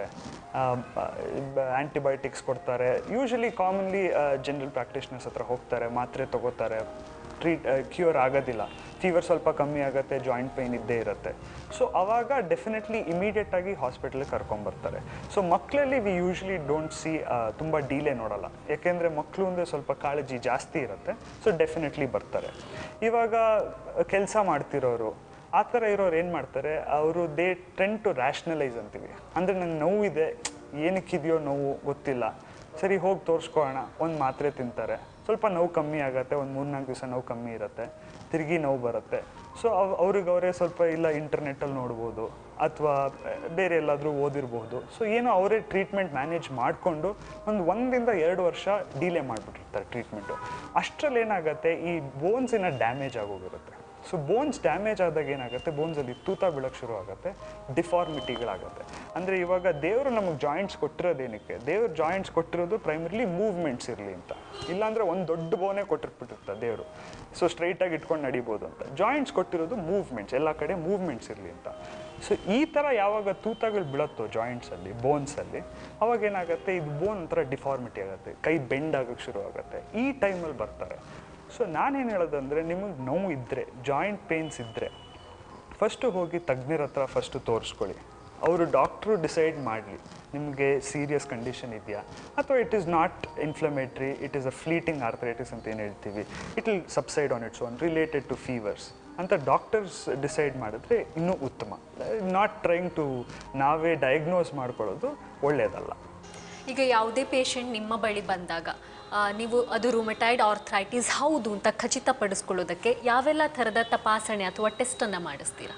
ಆ್ಯಂಟಿಬಯೋಟಿಕ್ಸ್ ಕೊಡ್ತಾರೆ ಯೂಶಲಿ ಕಾಮನ್ಲಿ ಜನರಲ್ ಪ್ರಾಕ್ಟಿಷನರ್ಸ್ ಹತ್ರ ಹೋಗ್ತಾರೆ ಮಾತ್ರೆ ತಗೋತಾರೆ ಟ್ರೀಟ್ ಕ್ಯೂರ್ ಆಗೋದಿಲ್ಲ ಫೀವರ್ ಸ್ವಲ್ಪ ಕಮ್ಮಿ ಆಗುತ್ತೆ ಜಾಯಿಂಟ್ ಪೇನ್ ಇದ್ದೇ ಇರುತ್ತೆ ಸೊ ಅವಾಗ ಡೆಫಿನೆಟ್ಲಿ ಇಮಿಡಿಯೇಟ್ ಆಗಿ ಹಾಸ್ಪಿಟಲ್ಗೆ ಕರ್ಕೊಂಬರ್ತಾರೆ ಸೊ ಮಕ್ಕಳಲ್ಲಿ ವಿ ಯೂಶ್ವಲಿ ಡೋಂಟ್ ಸಿ ತುಂಬ ಡೀಲೇ ನೋಡಲ್ಲ ಯಾಕೆಂದರೆ ಮಕ್ಕಳು ಅಂದರೆ ಸ್ವಲ್ಪ ಕಾಳಜಿ ಜಾಸ್ತಿ ಇರುತ್ತೆ ಸೊ ಡೆಫಿನೆಟ್ಲಿ ಬರ್ತಾರೆ ಇವಾಗ ಕೆಲಸ ಮಾಡ್ತಿರೋರು ಆ ಥರ ಇರೋರು ಏನು ಮಾಡ್ತಾರೆ ಅವರು ದೇ ಟ್ರೆಂಡ್ ಟು ರ್ಯಾಷನಲೈಸ್ ಅಂತೀವಿ ಅಂದರೆ ನಂಗೆ ನೋವಿದೆ ಏನಕ್ಕಿದೆಯೋ ನೋವು ಗೊತ್ತಿಲ್ಲ ಸರಿ ಹೋಗಿ ತೋರಿಸ್ಕೊಳ್ಳೋಣ ಒಂದು ಮಾತ್ರೆ ತಿಂತಾರೆ ಸ್ವಲ್ಪ ನೋವು ಕಮ್ಮಿ ಆಗುತ್ತೆ ಒಂದು ಮೂರ್ನಾಲ್ಕು ದಿವಸ ನೋವು ಕಮ್ಮಿ ಇರುತ್ತೆ ತಿರುಗಿ ನೋವು ಬರುತ್ತೆ ಸೊ ಅವ್ ಅವ್ರಿಗೆ ಅವರೇ ಸ್ವಲ್ಪ ಇಲ್ಲ ಇಂಟರ್ನೆಟ್ಟಲ್ಲಿ ನೋಡ್ಬೋದು ಅಥವಾ ಬೇರೆ ಎಲ್ಲಾದರೂ ಓದಿರ್ಬೋದು ಸೊ ಏನೋ ಅವರೇ ಟ್ರೀಟ್ಮೆಂಟ್ ಮ್ಯಾನೇಜ್ ಮಾಡಿಕೊಂಡು ಒಂದು ಒಂದಿಂದ ಎರಡು ವರ್ಷ ಡಿಲೇ ಮಾಡಿಬಿಟ್ಟಿರ್ತಾರೆ ಟ್ರೀಟ್ಮೆಂಟು ಅಷ್ಟರಲ್ಲಿ ಏನಾಗುತ್ತೆ ಈ ಬೋನ್ಸಿನ ಡ್ಯಾಮೇಜ್ ಆಗೋಗಿರುತ್ತೆ ಸೊ ಬೋನ್ಸ್ ಡ್ಯಾಮೇಜ್ ಆದಾಗ ಏನಾಗುತ್ತೆ ಬೋನ್ಸಲ್ಲಿ ತೂತ ಬೀಳಕ್ಕೆ ಶುರು ಆಗುತ್ತೆ ಡಿಫಾರ್ಮಿಟಿಗಳಾಗುತ್ತೆ ಅಂದರೆ ಇವಾಗ ದೇವರು ನಮಗೆ ಜಾಯಿಂಟ್ಸ್ ಕೊಟ್ಟಿರೋದೇನಕ್ಕೆ ದೇವ್ರು ಜಾಯಿಂಟ್ಸ್ ಕೊಟ್ಟಿರೋದು ಪ್ರೈಮರಿಲಿ ಮೂವ್ಮೆಂಟ್ಸ್ ಇರಲಿ ಅಂತ ಇಲ್ಲಾಂದರೆ ಒಂದು ದೊಡ್ಡ ಬೋನೇ ಕೊಟ್ಟಿರ್ಬಿಟ್ಟಿರ್ತಾರೆ ದೇವರು ಸೊ ಸ್ಟ್ರೈಟಾಗಿ ಇಟ್ಕೊಂಡು ನಡಿಬೋದು ಅಂತ ಜಾಯಿಂಟ್ಸ್ ಕೊಟ್ಟಿರೋದು ಮೂವ್ಮೆಂಟ್ಸ್ ಎಲ್ಲ ಕಡೆ ಮೂವ್ಮೆಂಟ್ಸ್ ಇರಲಿ ಅಂತ ಸೊ ಈ ಥರ ಯಾವಾಗ ತೂತಗಳು ಬೀಳತ್ತೋ ಜಾಯಿಂಟ್ಸಲ್ಲಿ ಬೋನ್ಸಲ್ಲಿ ಅವಾಗ ಏನಾಗುತ್ತೆ ಇದು ಬೋನ್ ಒಂಥರ ಡಿಫಾರ್ಮಿಟಿ ಆಗುತ್ತೆ ಕೈ ಬೆಂಡ್ ಆಗೋಕ್ಕೆ ಶುರು ಆಗುತ್ತೆ ಈ ಟೈಮಲ್ಲಿ ಬರ್ತಾರೆ ಸೊ ನಾನೇನು ಹೇಳೋದಂದರೆ ನಿಮಗೆ ನೋವು ಇದ್ದರೆ ಜಾಯಿಂಟ್ ಪೇನ್ಸ್ ಇದ್ದರೆ ಫಸ್ಟು ಹೋಗಿ ತಜ್ಞರ ಹತ್ರ ಫಸ್ಟು ತೋರಿಸ್ಕೊಳ್ಳಿ ಅವರು ಡಾಕ್ಟ್ರು ಡಿಸೈಡ್ ಮಾಡಲಿ ನಿಮಗೆ ಸೀರಿಯಸ್ ಕಂಡೀಷನ್ ಇದೆಯಾ ಅಥವಾ it is not inflammatory it is a fleeting arthritis ಅಂತ ಏನು ಹೇಳ್ತೀವಿ it will subside on its own related to fevers ಅಂತ ಡಾಕ್ಟರ್ಸ್ ಡಿಸೈಡ್ ಮಾಡಿದ್ರೆ ಇನ್ನೂ ಉತ್ತಮ ನಾಟ್ ಟ್ರೈಂಗ್ ಟು ನಾವೇ ಡಯಾಗ್ನೋಸ್ ಮಾಡ್ಕೊಳ್ಳೋದು ಒಳ್ಳೆಯದಲ್ಲ ಈಗ ಯಾವುದೇ ಪೇಷಂಟ್ ನಿಮ್ಮ ಬಳಿ ಬಂದಾಗ ಆ, ನೀವು ಅದು ರುಮಟೈಡ್ ಆರ್ಥರೈಟಿಸ್ ಹೌದು ಅಂತ ಖಚಿತಪಡಿಸ್ಕೊಳ್ಳೋದಕ್ಕೆ ಯಾವೆಲ್ಲ ಥರದ ತಪಾಸಣೆ ಅಥವಾ ಟೆಸ್ಟನ್ನು ಮಾಡಿಸ್ತೀರಾ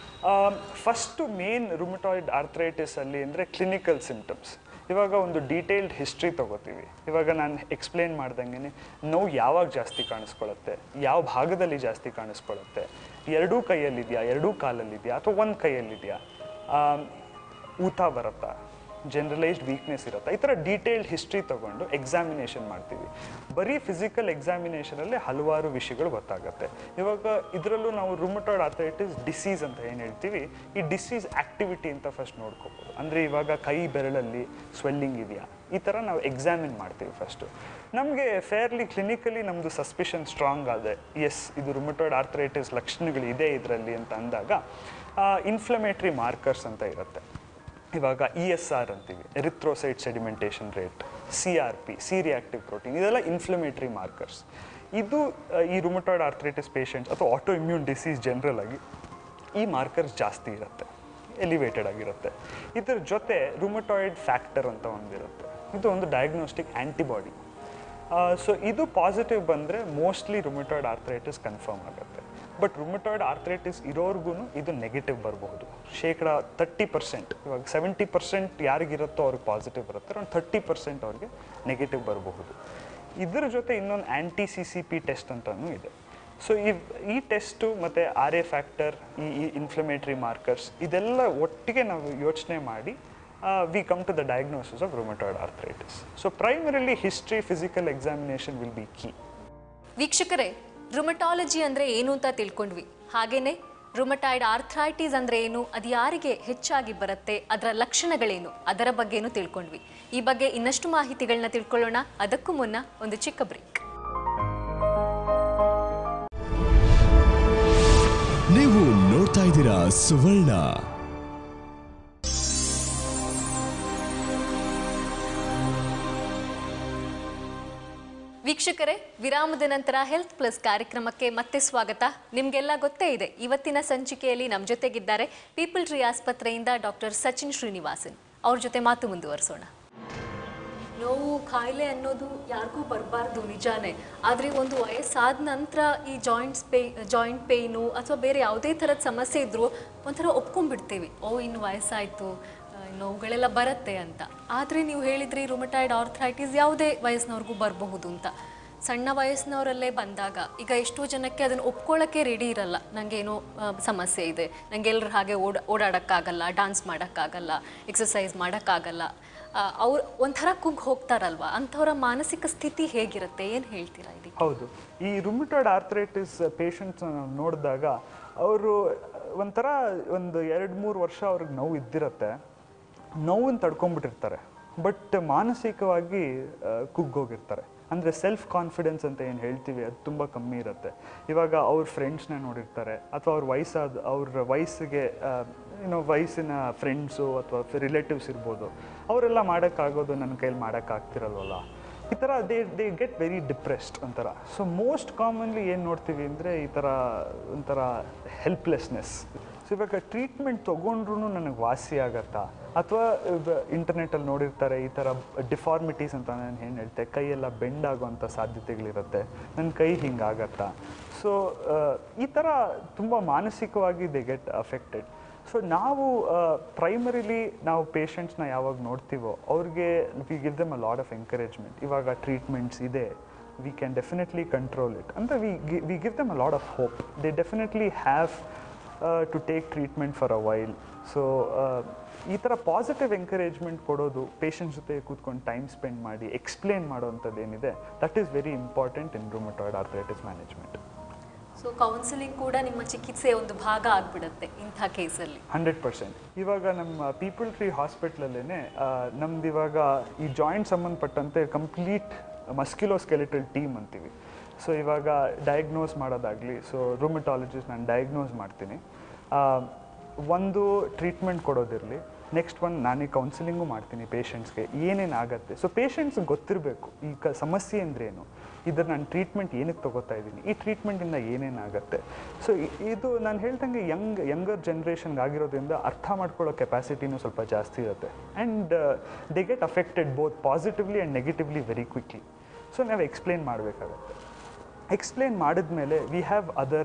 ಫಸ್ಟು ಮೇನ್ ರುಮಟಾಯ್ಡ್ ಆರ್ಥರೈಟಿಸ್ ಅಲ್ಲಿ ಅಂದರೆ ಕ್ಲಿನಿಕಲ್ ಸಿಂಪ್ಟಮ್ಸ್ ಇವಾಗ ಒಂದು ಡೀಟೇಲ್ಡ್ ಹಿಸ್ಟ್ರಿ ತಗೋತೀವಿ ಇವಾಗ ನಾನು ಎಕ್ಸ್ಪ್ಲೇನ್ ಮಾಡ್ದಂಗೆ ನೋವು ಯಾವಾಗ ಜಾಸ್ತಿ ಕಾಣಿಸ್ಕೊಳ್ಳುತ್ತೆ ಯಾವ ಭಾಗದಲ್ಲಿ ಜಾಸ್ತಿ ಕಾಣಿಸ್ಕೊಳ್ಳುತ್ತೆ ಎರಡೂ ಕೈಯಲ್ಲಿದೆಯಾ ಎರಡೂ ಕಾಲಲ್ಲಿದೆಯಾ ಅಥವಾ ಒಂದು ಕೈಯಲ್ಲಿದೆಯಾ ಆಮ್, ಊತ ಬರುತ್ತಾ ಜನರಲೈಸ್ಡ್ ವೀಕ್ನೆಸ್ ಇರುತ್ತಾ ಈ ಥರ ಡೀಟೇಲ್ಡ್ ಹಿಸ್ಟ್ರಿ ತಗೊಂಡು ಎಕ್ಸಾಮಿನೇಷನ್ ಮಾಡ್ತೀವಿ ಬರೀ ಫಿಸಿಕಲ್ ಎಕ್ಸಾಮಿನೇಷನಲ್ಲೇ ಹಲವಾರು ವಿಷಯಗಳು ಗೊತ್ತಾಗುತ್ತೆ ಇವಾಗ ಇದರಲ್ಲೂ ನಾವು ರುಮಟಾಯ್ಡ್ ಆರ್ಥರೈಟಿಸ್ ಡಿಸೀಸ್ ಅಂತ ಏನು ಹೇಳ್ತೀವಿ ಈ ಡಿಸೀಸ್ ಆಕ್ಟಿವಿಟಿ ಅಂತ ಫಸ್ಟ್ ನೋಡ್ಕೋಬೋದು ಅಂದರೆ ಇವಾಗ ಕೈ ಬೆರಳಲ್ಲಿ ಸ್ವೆಲ್ಲಿಂಗ್ ಇದೆಯಾ ಈ ಥರ ನಾವು ಎಕ್ಸಾಮಿನ್ ಮಾಡ್ತೀವಿ ಫಸ್ಟು ನಮಗೆ ಫೇರ್ಲಿ ಕ್ಲಿನಿಕಲಿ ನಮ್ಮದು ಸಸ್ಪಿಷನ್ ಸ್ಟ್ರಾಂಗ್ ಆದೆ ಎಸ್ ಇದು ರುಮಟಾಯ್ಡ್ ಆರ್ಥರೈಟಿಸ್ ಲಕ್ಷಣಗಳು ಇದೆ ಇದರಲ್ಲಿ ಅಂತ ಅಂದಾಗ ಇನ್ಫ್ಲಮೇಟ್ರಿ ಮಾರ್ಕರ್ಸ್ ಅಂತ ಇರುತ್ತೆ ಇವಾಗ ಇ ಎಸ್ ಆರ್ ಅಂತೀವಿ erythrocyte sedimentation rate C R P C reactive protein ಇದೆಲ್ಲ ಇನ್ಫ್ಲಮೇಟ್ರಿ ಮಾರ್ಕರ್ಸ್ ಇದು ಆ, ಈ ರುಮಟಾಯ್ಡ್ ಆರ್ಥರೈಟಿಸ್ ಪೇಷಂಟ್ಸ್ ಅಥವಾ ಆಟೋ ಇಮ್ಯೂನ್ ಡಿಸೀಸ್ ಜನರಲ್ ಆಗಿ ಈ ಮಾರ್ಕರ್ಸ್ ಜಾಸ್ತಿ ಇರುತ್ತೆ ಎಲಿವೇಟೆಡ್ ಆಗಿರುತ್ತೆ ಇದ್ರ ಜೊತೆ ರುಮಟಾಯ್ಡ್ ಫ್ಯಾಕ್ಟರ್ ಅಂತ ಒಂದಿರುತ್ತೆ ಇದು ಒಂದು ಡಯಾಗ್ನೋಸ್ಟಿಕ್ ಆ್ಯಂಟಿಬಾಡಿ ಸೊ ಇದು ಪಾಸಿಟಿವ್ ಬಂದರೆ ಮೋಸ್ಟ್ಲಿ ರುಮಟಾಯ್ಡ್ ಆರ್ಥರೈಟಿಸ್ ಕನ್ಫರ್ಮ್ ಆಗುತ್ತೆ ಬಟ್ ರುಮಟಾಯ್ಡ್ ಆರ್ಥರೈಟಿಸ್ ಇರೋರ್ಗು ಇದು ನೆಗೆಟಿವ್ ಬರಬಹುದು ಶೇಕಡ ತರ್ಟಿ ಪರ್ಸೆಂಟ್ ಇವಾಗ ಸೆವೆಂಟಿ ಪರ್ಸೆಂಟ್ ಯಾರಿಗಿರುತ್ತೋ ಅವ್ರಿಗೆ ಪಾಸಿಟಿವ್ ಬರುತ್ತೆ ಒಂದು ಥರ್ಟಿ ಪರ್ಸೆಂಟ್ ಅವ್ರಿಗೆ ನೆಗೆಟಿವ್ ಬರಬಹುದು ಇದರ ಜೊತೆ ಇನ್ನೊಂದು anti C C P test ಅಂತಲೂ ಇದೆ ಸೊ ಈ ಈ ಟೆಸ್ಟು ಮತ್ತು ಆರ್ ಎ ಫ್ಯಾಕ್ಟರ್ ಈ ಈ ಇನ್ಫ್ಲಮೇಟ್ರಿ ಮಾರ್ಕರ್ಸ್ ಇದೆಲ್ಲ ಒಟ್ಟಿಗೆ ನಾವು ಯೋಚನೆ ಮಾಡಿ we come to the diagnosis of rheumatoid arthritis so primarily history physical examination will be key ವೀಕ್ಷಕರೇ ರುಮಟಾಲಜಿ ಅಂದರೆ ಏನು ಅಂತ ತಿಳ್ಕೊಂಡ್ವಿ ಹಾಗೇನೆ ರುಮಟಾಯ್ಡ್ ಆರ್ಥ್ರೈಟಿಸ್ ಅಂದ್ರೆ ಏನು ಅದು ಯಾರಿಗೆ ಹೆಚ್ಚಾಗಿ ಬರುತ್ತೆ ಅದರ ಲಕ್ಷಣಗಳೇನು ಅದರ ಬಗ್ಗೆನೂ ತಿಳ್ಕೊಂಡ್ವಿ ಈ ಬಗ್ಗೆ ಇನ್ನಷ್ಟು ಮಾಹಿತಿಗಳನ್ನ ತಿಳ್ಕೊಳ್ಳೋಣ ಅದಕ್ಕೂ ಮುನ್ನ ಒಂದು ಚಿಕ್ಕ ಬ್ರೇಕ್ ನೀವು ನೋಡ್ತಾ ಇದ್ದೀರಾ ಸುವರ್ಣ ವೀಕ್ಷಕರೇ ವಿರಾಮದ ನಂತರ ಹೆಲ್ತ್ ಪ್ಲಸ್ ಕಾರ್ಯಕ್ರಮಕ್ಕೆ ಮತ್ತೆ ಸ್ವಾಗತ ನಿಮಗೆಲ್ಲ ಗೊತ್ತೇ ಇದೆ ಇವತ್ತಿನ ಸಂಚಿಕೆಯಲ್ಲಿ ನಮ್ಮ ಜೊತೆಗಿದ್ದಾರೆ ಪೀಪಲ್ ಟ್ರೀ ಆಸ್ಪತ್ರೆಯಿಂದ ಡಾಕ್ಟರ್ ಸಚಿನ್ ಶ್ರೀನಿವಾಸನ್ ಅವ್ರ ಜೊತೆ ಮಾತು ಮುಂದುವರಿಸೋಣ ನೋವು ಕಾಯಿಲೆ ಅನ್ನೋದು ಯಾರಿಗೂ ಬರಬಾರ್ದು ನಿಜಾನೇ ಆದರೆ ಒಂದು ವಯಸ್ಸಾದ ನಂತರ ಈ ಜಾಯಿಂಟ್ಸ್ ಪೇ ಜಾಯಿಂಟ್ ಪೇಯ್ನು ಅಥವಾ ಬೇರೆ ಯಾವುದೇ ಥರದ ಸಮಸ್ಯೆ ಇದ್ದರೂ ಒಂಥರ ಒಪ್ಕೊಂಡ್ಬಿಡ್ತೀವಿ ಓ ಇನ್ನು ವಯಸ್ಸಾಯಿತು ನೋವುಗಳೆಲ್ಲ ಬರುತ್ತೆ ಅಂತ ಆದರೆ ನೀವು ಹೇಳಿದ್ರಿ ರುಮಟಾಯ್ಡ್ ಆರ್ಥ್ರೈಟಿಸ್ ಯಾವುದೇ ವಯಸ್ಸಿನವ್ರಿಗೂ ಬರಬಹುದು ಅಂತ ಸಣ್ಣ ವಯಸ್ಸಿನವರಲ್ಲೇ ಬಂದಾಗ ಈಗ ಎಷ್ಟೋ ಜನಕ್ಕೆ ಅದನ್ನು ಒಪ್ಕೊಳ್ಳೋಕ್ಕೆ ರೆಡಿ ಇರಲ್ಲ ನನಗೇನೋ ಸಮಸ್ಯೆ ಇದೆ ನನಗೆ ಎಲ್ಲರ ಹಾಗೆ ಓಡ ಓಡಾಡೋಕ್ಕಾಗಲ್ಲ ಡಾನ್ಸ್ ಮಾಡೋಕ್ಕಾಗಲ್ಲ ಎಕ್ಸಸೈಸ್ ಮಾಡೋಕ್ಕಾಗಲ್ಲ ಅವ್ರು ಒಂಥರ ಕುಗ್ಗಿ ಹೋಗ್ತಾರಲ್ವ ಅಂಥವರ ಮಾನಸಿಕ ಸ್ಥಿತಿ ಹೇಗಿರುತ್ತೆ ಏನು ಹೇಳ್ತೀರಾ ಇದಕ್ಕೆ ಹೌದು ಈ ರುಮಿಟಾಯ್ಡ್ ಆರ್ಥ್ರೈಟಿಸ್ ಪೇಷಂಟ್ಸ್ ನಾವು ನೋಡಿದಾಗ ಅವರು ಒಂಥರ ಒಂದು ಎರಡು ಮೂರು ವರ್ಷ ಅವ್ರಿಗೆ ನೋವು ಇದ್ದಿರತ್ತೆ ನೋವನ್ನು ತಡ್ಕೊಂಡ್ಬಿಟ್ಟಿರ್ತಾರೆ ಬಟ್ ಮಾನಸಿಕವಾಗಿ ಆ, ಕುಗ್ಗೋಗಿರ್ತಾರೆ ಅಂದರೆ ಸೆಲ್ಫ್ ಕಾನ್ಫಿಡೆನ್ಸ್ ಅಂತ ಏನು ಹೇಳ್ತೀವಿ ಅದು ತುಂಬ ಕಮ್ಮಿ ಇರುತ್ತೆ ಇವಾಗ ಅವ್ರ ಫ್ರೆಂಡ್ಸ್ನ ನೋಡಿರ್ತಾರೆ ಅಥವಾ ಅವ್ರ ವಯಸ್ಸಾದ ಅವ್ರ ವಯಸ್ಸಿಗೆ ಏನೋ ವಯಸ್ಸಿನ ಫ್ರೆಂಡ್ಸು ಅಥವಾ ರಿಲೇಟಿವ್ಸ್ ಇರ್ಬೋದು ಅವರೆಲ್ಲ ಮಾಡೋಕ್ಕಾಗೋದು ನನ್ನ ಕೈಲಿ ಮಾಡೋಕ್ಕಾಗ್ತಿರಲ್ವಲ್ಲ ಈ ಥರ they they get very depressed ಒಂಥರ ಸೊ ಮೋಸ್ಟ್ ಕಾಮನ್ಲಿ ಏನು ನೋಡ್ತೀವಿ ಅಂದರೆ ಈ ಥರ ಒಂಥರ ಹೆಲ್ಪ್ಲೆಸ್ನೆಸ್ ಸೊ ಇವಾಗ ಟ್ರೀಟ್ಮೆಂಟ್ ತೊಗೊಂಡ್ರು ನನಗೆ ವಾಸಿ ಆಗತ್ತಾ ಅಥವಾ ಇಂಟರ್ನೆಟಲ್ಲಿ ನೋಡಿರ್ತಾರೆ ಈ ಥರ ಡಿಫಾರ್ಮಿಟೀಸ್ ಅಂತ ನಾನು ಏನು ಹೇಳ್ತೆ ಕೈಯೆಲ್ಲ ಬೆಂಡ್ ಆಗುವಂಥ ಸಾಧ್ಯತೆಗಳಿರುತ್ತೆ ನನ್ನ ಕೈ ಹಿಂಗಾಗತ್ತಾ ಸೊ ಈ ಥರ ತುಂಬ ಮಾನಸಿಕವಾಗಿ ದೇ ಗೆಟ್ ಅಫೆಕ್ಟೆಡ್ ಸೊ ನಾವು ಪ್ರೈಮರಿಲಿ ನಾವು ಪೇಷಂಟ್ಸ್ನ ಯಾವಾಗ ನೋಡ್ತೀವೋ ಅವ್ರಿಗೆ we give them a lot of encouragement ಇವಾಗ ಟ್ರೀಟ್ಮೆಂಟ್ಸ್ ಇದೆ we can definitely control it ಅಂತ we we give them a lot of hope they definitely have to take treatment for a while so ಈ ಥರ positive encouragement ಕೊಡೋದು patients ಜೊತೆ ಕೂತ್ಕೊಂಡು time spend ಮಾಡಿ explain ಮಾಡೋವಂಥದ್ದು ಏನಿದೆ that is very important in rheumatoid arthritis management so counselling ಕೂಡ ನಿಮ್ಮ ಚಿಕಿತ್ಸೆಯ ಒಂದು ಭಾಗ ಆಗ್ಬಿಡುತ್ತೆ ಇಂಥ ಕೇಸಲ್ಲಿ ಹಂಡ್ರೆಡ್ ಪರ್ಸೆಂಟ್ ಇವಾಗ ನಮ್ಮ ಪೀಪಲ್ ಟ್ರೀ ಹಾಸ್ಪಿಟ್ಲಲ್ಲೇ ನಮ್ದು ಇವಾಗ ಈ ಜಾಯಿಂಟ್ ಸಂಬಂಧಪಟ್ಟಂತೆ ಕಂಪ್ಲೀಟ್ ಮಸ್ಕ್ಯುಲೋಸ್ಕೆಲಿಟಲ್ ಟೀಮ್ ಅಂತೀವಿ ಸೊ ಇವಾಗ ಡಯಾಗ್ನೋಸ್ ಮಾಡೋದಾಗಲಿ ಸೊ ರೂಮಟಾಲಜಿಸ್ಟ್ ನಾನು ಡಯಾಗ್ನೋಸ್ ಮಾಡ್ತೀನಿ ಆ, ಒಂದು ಟ್ರೀಟ್ಮೆಂಟ್ ಕೊಡೋದಿರಲಿ ನೆಕ್ಸ್ಟ್ ಒಂದು ನಾನೇ ಕೌನ್ಸಿಲಿಂಗು ಮಾಡ್ತೀನಿ ಪೇಷಂಟ್ಸ್ಗೆ ಏನೇನು ಆಗುತ್ತೆ ಸೊ ಪೇಷಂಟ್ಸ್ಗೆ ಗೊತ್ತಿರಬೇಕು ಈ ಕ ಸಮಸ್ಯೆ ಅಂದ್ರೇನು ಇದ್ರ ನಾನು ಟ್ರೀಟ್ಮೆಂಟ್ ಏನಕ್ಕೆ ತಗೋತಾ ಇದ್ದೀನಿ ಈ ಟ್ರೀಟ್ಮೆಂಟಿಂದ ಏನೇನಾಗುತ್ತೆ ಸೊ ಇದು ನಾನು ಹೇಳ್ದಂಗೆ ಯಂಗ್ ಯಂಗರ್ ಜನ್ರೇಷನ್ಗೆ ಆಗಿರೋದ್ರಿಂದ ಅರ್ಥ ಮಾಡ್ಕೊಳ್ಳೋ ಕೆಪಾಸಿಟಿನೂ ಸ್ವಲ್ಪ ಜಾಸ್ತಿ ಇರುತ್ತೆ and they get affected both positively and negatively very quickly so ನಾವು ಎಕ್ಸ್ಪ್ಲೇನ್ ಮಾಡಬೇಕಾಗತ್ತೆ ಎಕ್ಸ್ಪ್ಲೇನ್ ಮಾಡಿದ್ಮೇಲೆ we have other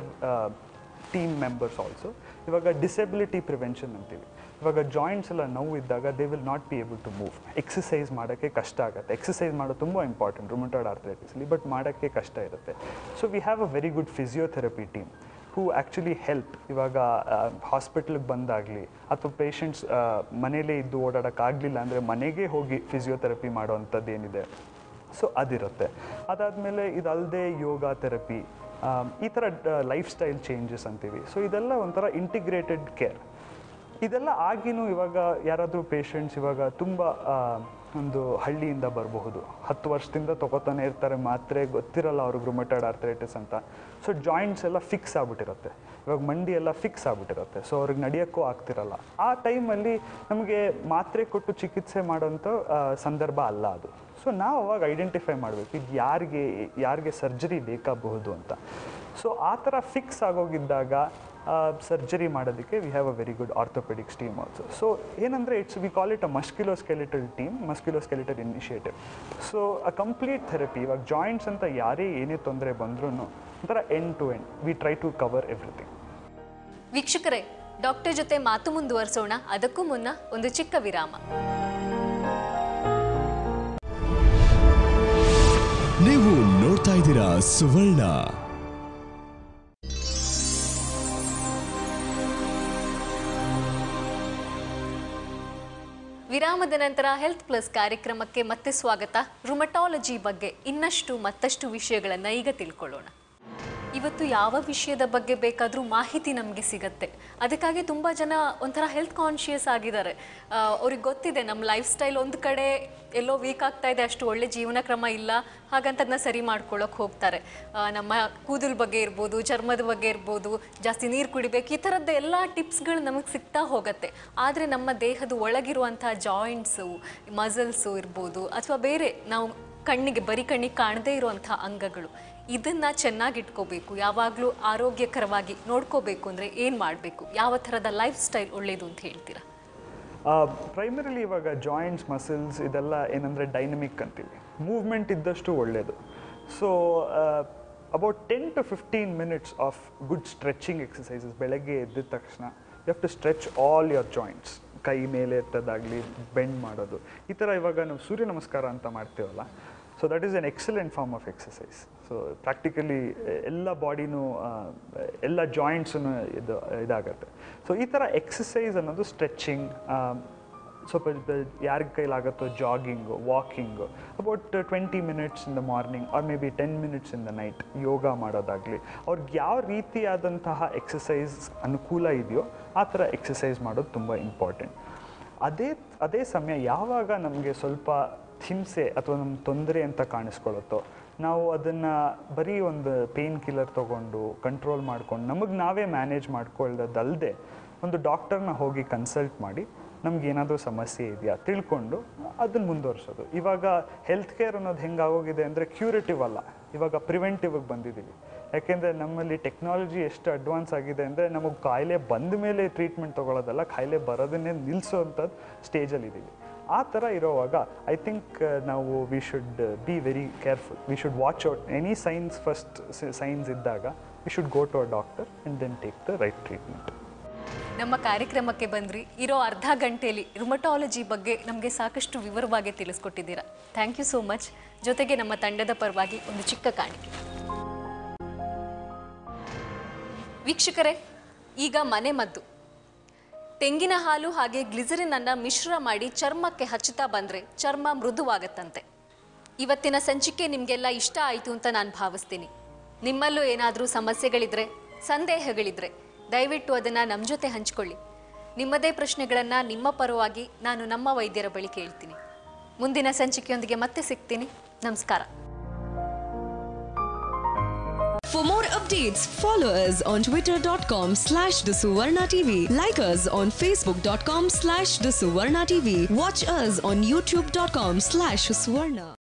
team members also ಇವಾಗ ಡಿಸೆಬಿಲಿಟಿ ಪ್ರಿವೆನ್ಷನ್ ಅಂತೀವಿ ಇವಾಗ ಜಾಯಿಂಟ್ಸ್ ಎಲ್ಲ ನೋವು ಇದ್ದಾಗ they will not be able to move exercise ಮಾಡೋಕ್ಕೆ ಕಷ್ಟ ಆಗುತ್ತೆ ಎಕ್ಸಸೈಸ್ ಮಾಡೋದು ತುಂಬ ಇಂಪಾರ್ಟೆಂಟ್ ರುಮಟಾಯ್ಡ್ ಆರ್ಥರೈಟಿಸಲ್ಲಿ ಬಟ್ ಮಾಡೋಕ್ಕೆ ಕಷ್ಟ ಇರುತ್ತೆ so we have a very good physiotherapy team who actually help ಇವಾಗ ಹಾಸ್ಪಿಟ್ಲಿಗೆ ಬಂದಾಗಲಿ ಅಥವಾ ಪೇಷಂಟ್ಸ್ ಮನೇಲೇ ಇದ್ದು ಓಡಾಡೋಕ್ಕಾಗಲಿಲ್ಲ ಅಂದರೆ ಮನೆಗೆ ಹೋಗಿ ಫಿಸಿಯೋಥೆರಪಿ ಮಾಡೋವಂಥದ್ದು ಏನಿದೆ ಸೊ ಅದಿರುತ್ತೆ ಅದಾದಮೇಲೆ ಇದಲ್ಲದೆ ಯೋಗ ಥೆರಪಿ ಈ ಥರ ಲೈಫ್ ಸ್ಟೈಲ್ ಚೇಂಜಸ್ ಅಂತೀವಿ ಸೊ ಇದೆಲ್ಲ ಒಂಥರ ಇಂಟಿಗ್ರೇಟೆಡ್ ಕೇರ್ ಇದೆಲ್ಲ ಆಗಿನೂ ಇವಾಗ ಯಾರಾದರೂ ಪೇಷಂಟ್ಸ್ ಇವಾಗ ತುಂಬ ಆ, ಒಂದು ಹಳ್ಳಿಯಿಂದ ಬರಬಹುದು ಹತ್ತು ವರ್ಷದಿಂದ ತಗೋತಾನೆ ಇರ್ತಾರೆ ಮಾತ್ರೆ ಗೊತ್ತಿರಲ್ಲ ಅವ್ರಿಗೆ ರುಮಟೆಡ್ ಆರ್ಥರೈಟಿಸ್ ಅಂತ ಸೊ ಜಾಯಿಂಟ್ಸ್ ಎಲ್ಲ ಫಿಕ್ಸ್ ಆಗ್ಬಿಟ್ಟಿರುತ್ತೆ ಇವಾಗ ಮಂಡಿ ಎಲ್ಲ ಫಿಕ್ಸ್ ಆಗ್ಬಿಟ್ಟಿರುತ್ತೆ ಸೊ ಅವ್ರಿಗೆ ನಡೆಯೋಕ್ಕೂ ಆಗ್ತಿರಲ್ಲ ಆ ಟೈಮಲ್ಲಿ ನಮಗೆ ಮಾತ್ರೆ ಕೊಟ್ಟು ಚಿಕಿತ್ಸೆ ಮಾಡೋಂಥ ಆ, ಸಂದರ್ಭ ಅಲ್ಲ ಅದು ಸೊ ನಾವು ಅವಾಗ ಐಡೆಂಟಿಫೈ ಮಾಡಬೇಕು ಇದು ಯಾರಿಗೆ ಯಾರಿಗೆ ಸರ್ಜರಿ ಬೇಕಾಗಬಹುದು ಅಂತ ಸೊ ಆ ಥರ ಫಿಕ್ಸ್ ಆಗೋಗಿದ್ದಾಗ ಸರ್ಜರಿ ಮಾಡೋದಕ್ಕೆ we have a very good orthopaedics team also so ಏನಂದರೆ it's we call it a musculoskeletal team musculoskeletal initiative so a complete therapy ಇವಾಗ ಜಾಯಿಂಟ್ಸ್ ಅಂತ ಯಾರೇ ಏನೇ ತೊಂದರೆ ಬಂದ್ರೂ ಒಂಥರ end to end we try to cover everything ವೀಕ್ಷಕರೇ doctor ಜೊತೆ ಮಾತು ಮುಂದುವರಿಸೋಣ ಅದಕ್ಕೂ ಮುನ್ನ ಒಂದು ಚಿಕ್ಕ ವಿರಾಮ ನೀವು ನೋಡ್ತಾ ಇದ್ದೀರಾ ಸುವರ್ಣ ವಿರಾಮದ ನಂತರ ಹೆಲ್ತ್ ಪ್ಲಸ್ ಕಾರ್ಯಕ್ರಮಕ್ಕೆ ಮತ್ತೆ ಸ್ವಾಗತ ರುಮಟಾಲಜಿ ಬಗ್ಗೆ ಇನ್ನಷ್ಟು ಮತ್ತಷ್ಟು ವಿಷಯಗಳನ್ನು ಈಗ ತಿಳ್ಕೊಳ್ಳೋಣ ಇವತ್ತು ಯಾವ ವಿಷಯದ ಬಗ್ಗೆ ಬೇಕಾದರೂ ಮಾಹಿತಿ ನಮಗೆ ಸಿಗತ್ತೆ ಅದಕ್ಕಾಗಿ ತುಂಬ ಜನ ಒಂಥರ ಹೆಲ್ತ್ ಕಾನ್ಷಿಯಸ್ ಆಗಿದ್ದಾರೆ ಅವ್ರಿಗೆ ಗೊತ್ತಿದೆ ನಮ್ಮ ಲೈಫ್ ಸ್ಟೈಲ್ ಒಂದು ಕಡೆ ಎಲ್ಲೋ ವೀಕ್ ಆಗ್ತಾ ಇದೆ ಅಷ್ಟು ಒಳ್ಳೆ ಜೀವನ ಕ್ರಮ ಇಲ್ಲ ಹಾಗಂತ ಅದನ್ನ ಸರಿ ಮಾಡ್ಕೊಳ್ಳೋಕೆ ಹೋಗ್ತಾರೆ ಆ, ನಮ್ಮ ಕೂದಲ್ ಬಗ್ಗೆ ಇರ್ಬೋದು ಚರ್ಮದ ಬಗ್ಗೆ ಇರ್ಬೋದು ಜಾಸ್ತಿ ನೀರು ಕುಡಿಬೇಕು ಈ ಥರದ್ದು ಎಲ್ಲ ಟಿಪ್ಸ್ಗಳು ನಮಗೆ ಸಿಗ್ತಾ ಹೋಗುತ್ತೆ ಆದರೆ ನಮ್ಮ ದೇಹದ ಒಳಗಿರುವಂಥ ಜಾಯಿಂಟ್ಸು ಮಸಲ್ಸು ಇರ್ಬೋದು ಅಥವಾ ಬೇರೆ ನಾವು ಕಣ್ಣಿಗೆ ಬರೀ ಕಣ್ಣಿಗೆ ಕಾಣದೇ ಇರುವಂಥ ಅಂಗಗಳು ಇದನ್ನು ಚೆನ್ನಾಗಿ ಇಟ್ಕೋಬೇಕು ಯಾವಾಗಲೂ ಆರೋಗ್ಯಕರವಾಗಿ ನೋಡ್ಕೋಬೇಕು ಅಂದರೆ ಏನು ಮಾಡಬೇಕು ಯಾವ ಥರದ ಲೈಫ್ ಸ್ಟೈಲ್ ಒಳ್ಳೆಯದು ಅಂತ ಹೇಳ್ತೀರಾ ಪ್ರೈಮರಿಲಿ ಇವಾಗ ಜಾಯಿಂಟ್ಸ್ ಮಸಲ್ಸ್ ಇದೆಲ್ಲ ಏನಂದರೆ ಡೈನಮಿಕ್ ಅಂತೀವಿ ಮೂವ್ಮೆಂಟ್ ಇದ್ದಷ್ಟು ಒಳ್ಳೆಯದು so about ten to fifteen minutes of good stretching exercises ಬೆಳಗ್ಗೆ ಎದ್ದ ತಕ್ಷಣ you have to stretch all your joints ಕೈ ಮೇಲೆ ಎತ್ತದಾಗಲಿ ಬೆಂಡ್ ಮಾಡೋದು ಈ ಥರ ಇವಾಗ ನಾವು ಸೂರ್ಯ ನಮಸ್ಕಾರ ಅಂತ ಮಾಡ್ತೀವಲ್ಲ so that is an excellent form of exercise so practically ಎಲ್ಲ ಬಾಡಿನೂ ಎಲ್ಲ ಜಾಯಿಂಟ್ಸನ್ನು ಇದು ಇದಾಗತ್ತೆ ಸೊ ಈ ಥರ ಎಕ್ಸಸೈಸ್ ಅನ್ನೋದು ಸ್ಟ್ರೆಚಿಂಗ್ ಸ್ವಲ್ಪ ಯಾರ ಕೈಲಾಗುತ್ತೋ jogging walking about twenty minutes in the morning or maybe ten minutes in the night yoga ಮಾಡೋದಾಗಲಿ ಅವ್ರಿಗೆ ಯಾವ ರೀತಿಯಾದಂತಹ ಎಕ್ಸಸೈಸ್ ಅನುಕೂಲ ಇದೆಯೋ ಆ ಥರ ಎಕ್ಸಸೈಸ್ ಮಾಡೋದು ತುಂಬ ಇಂಪಾರ್ಟೆಂಟ್ ಅದೇ ಅದೇ ಸಮಯ ಯಾವಾಗ ನಮಗೆ ಸ್ವಲ್ಪ ಹಿಂಸೆ ಅಥವಾ ನಮ್ಮ ತೊಂದರೆ ಅಂತ ಕಾಣಿಸ್ಕೊಳ್ಳುತ್ತೋ ನಾವು ಅದನ್ನು ಬರೀ ಒಂದು ಪೇನ್ ಕಿಲ್ಲರ್ ತೊಗೊಂಡು ಕಂಟ್ರೋಲ್ ಮಾಡ್ಕೊಂಡು ನಮಗೆ ನಾವೇ ಮ್ಯಾನೇಜ್ ಮಾಡ್ಕೊಳ್ಳೋದಲ್ಲದೆ ಒಂದು ಡಾಕ್ಟರ್ನ ಹೋಗಿ ಕನ್ಸಲ್ಟ್ ಮಾಡಿ ನಮ್ಗೆ ಏನಾದರೂ ಸಮಸ್ಯೆ ಇದೆಯಾ ತಿಳ್ಕೊಂಡು ಅದನ್ನು ಮುಂದುವರ್ಸೋದು ಇವಾಗ ಹೆಲ್ತ್ ಕೇರ್ ಅನ್ನೋದು ಹೆಂಗಾಗೋಗಿದೆ ಅಂದರೆ ಕ್ಯೂರೇಟಿವ್ ಅಲ್ಲ ಇವಾಗ ಪ್ರಿವೆಂಟಿವ್ಗೆ ಬಂದಿದ್ದೀವಿ ಯಾಕೆಂದರೆ ನಮ್ಮಲ್ಲಿ ಟೆಕ್ನಾಲಜಿ ಎಷ್ಟು ಅಡ್ವಾನ್ಸ್ ಆಗಿದೆ ಅಂದರೆ ನಮಗೆ ಕಾಯಿಲೆ ಬಂದ ಮೇಲೆ ಟ್ರೀಟ್ಮೆಂಟ್ ತೊಗೊಳ್ಳೋದಲ್ಲ ಕಾಯಿಲೆ ಬರೋದನ್ನೇ ನಿಲ್ಲಿಸೋ ಅಂಥದ್ದು ಸ್ಟೇಜಲ್ಲಿ ಇದ್ದೀವಿ ಆ ಥರ ಇರೋವಾಗ ಐ ಥಿಂಕ್ ನಾವು we should be very careful we should watch out any signs first signs ಇದ್ದಾಗ we should go to a doctor and then take the right treatment ನಮ್ಮ ಕಾರ್ಯಕ್ರಮಕ್ಕೆ ಬಂದ್ರಿ ಇರೋ ಅರ್ಧ ಗಂಟೆಯಲ್ಲಿ ರುಮಟಾಲಜಿ ಬಗ್ಗೆ ನಮಗೆ ಸಾಕಷ್ಟು ವಿವರವಾಗಿ ತಿಳಿಸ್ಕೊಟ್ಟಿದ್ದೀರಾ ಥ್ಯಾಂಕ್ ಯು ಸೋ ಮಚ್ ಜೊತೆಗೆ ನಮ್ಮ ತಂಡದ ಪರವಾಗಿ ಒಂದು ಚಿಕ್ಕ ಕಾಣಿಕೆ ವೀಕ್ಷಕರೇ ಈಗ ಮನೆ ಮದ್ದು ತೆಂಗಿನ ಹಾಲು ಹಾಗೆ ಗ್ಲಿಸರಿನ್ ಅನ್ನ ಮಿಶ್ರ ಮಾಡಿ ಚರ್ಮಕ್ಕೆ ಹಚ್ಚುತ್ತಾ ಬಂದ್ರೆ ಚರ್ಮ ಮೃದುವಾಗತ್ತಂತೆ ಇವತ್ತಿನ ಸಂಚಿಕೆ ನಿಮಗೆಲ್ಲ ಇಷ್ಟ ಆಯಿತು ಅಂತ ನಾನು ಭಾವಿಸ್ತೀನಿ ನಿಮ್ಮಲ್ಲೂ ಏನಾದರೂ ಸಮಸ್ಯೆಗಳಿದ್ರೆ ಸಂದೇಹಗಳಿದ್ರೆ ದಯವಿಟ್ಟು ಅದನ್ನು ನಮ್ಮ ಜೊತೆ ಹಂಚ್ಕೊಳ್ಳಿ ನಿಮ್ಮದೇ ಪ್ರಶ್ನೆಗಳನ್ನು ನಿಮ್ಮ ಪರವಾಗಿ ನಾನು ನಮ್ಮ ವೈದ್ಯರ ಬಳಿ ಕೇಳ್ತೀನಿ ಮುಂದಿನ ಸಂಚಿಕೆಯೊಂದಿಗೆ ಮತ್ತೆ ಸಿಗ್ತೀನಿ ನಮಸ್ಕಾರ For more updates, follow us on twitter.com slash the Suvarna TV. Like us on facebook.com slash the Suvarna TV. Watch us on youtube.com slash Suvarna.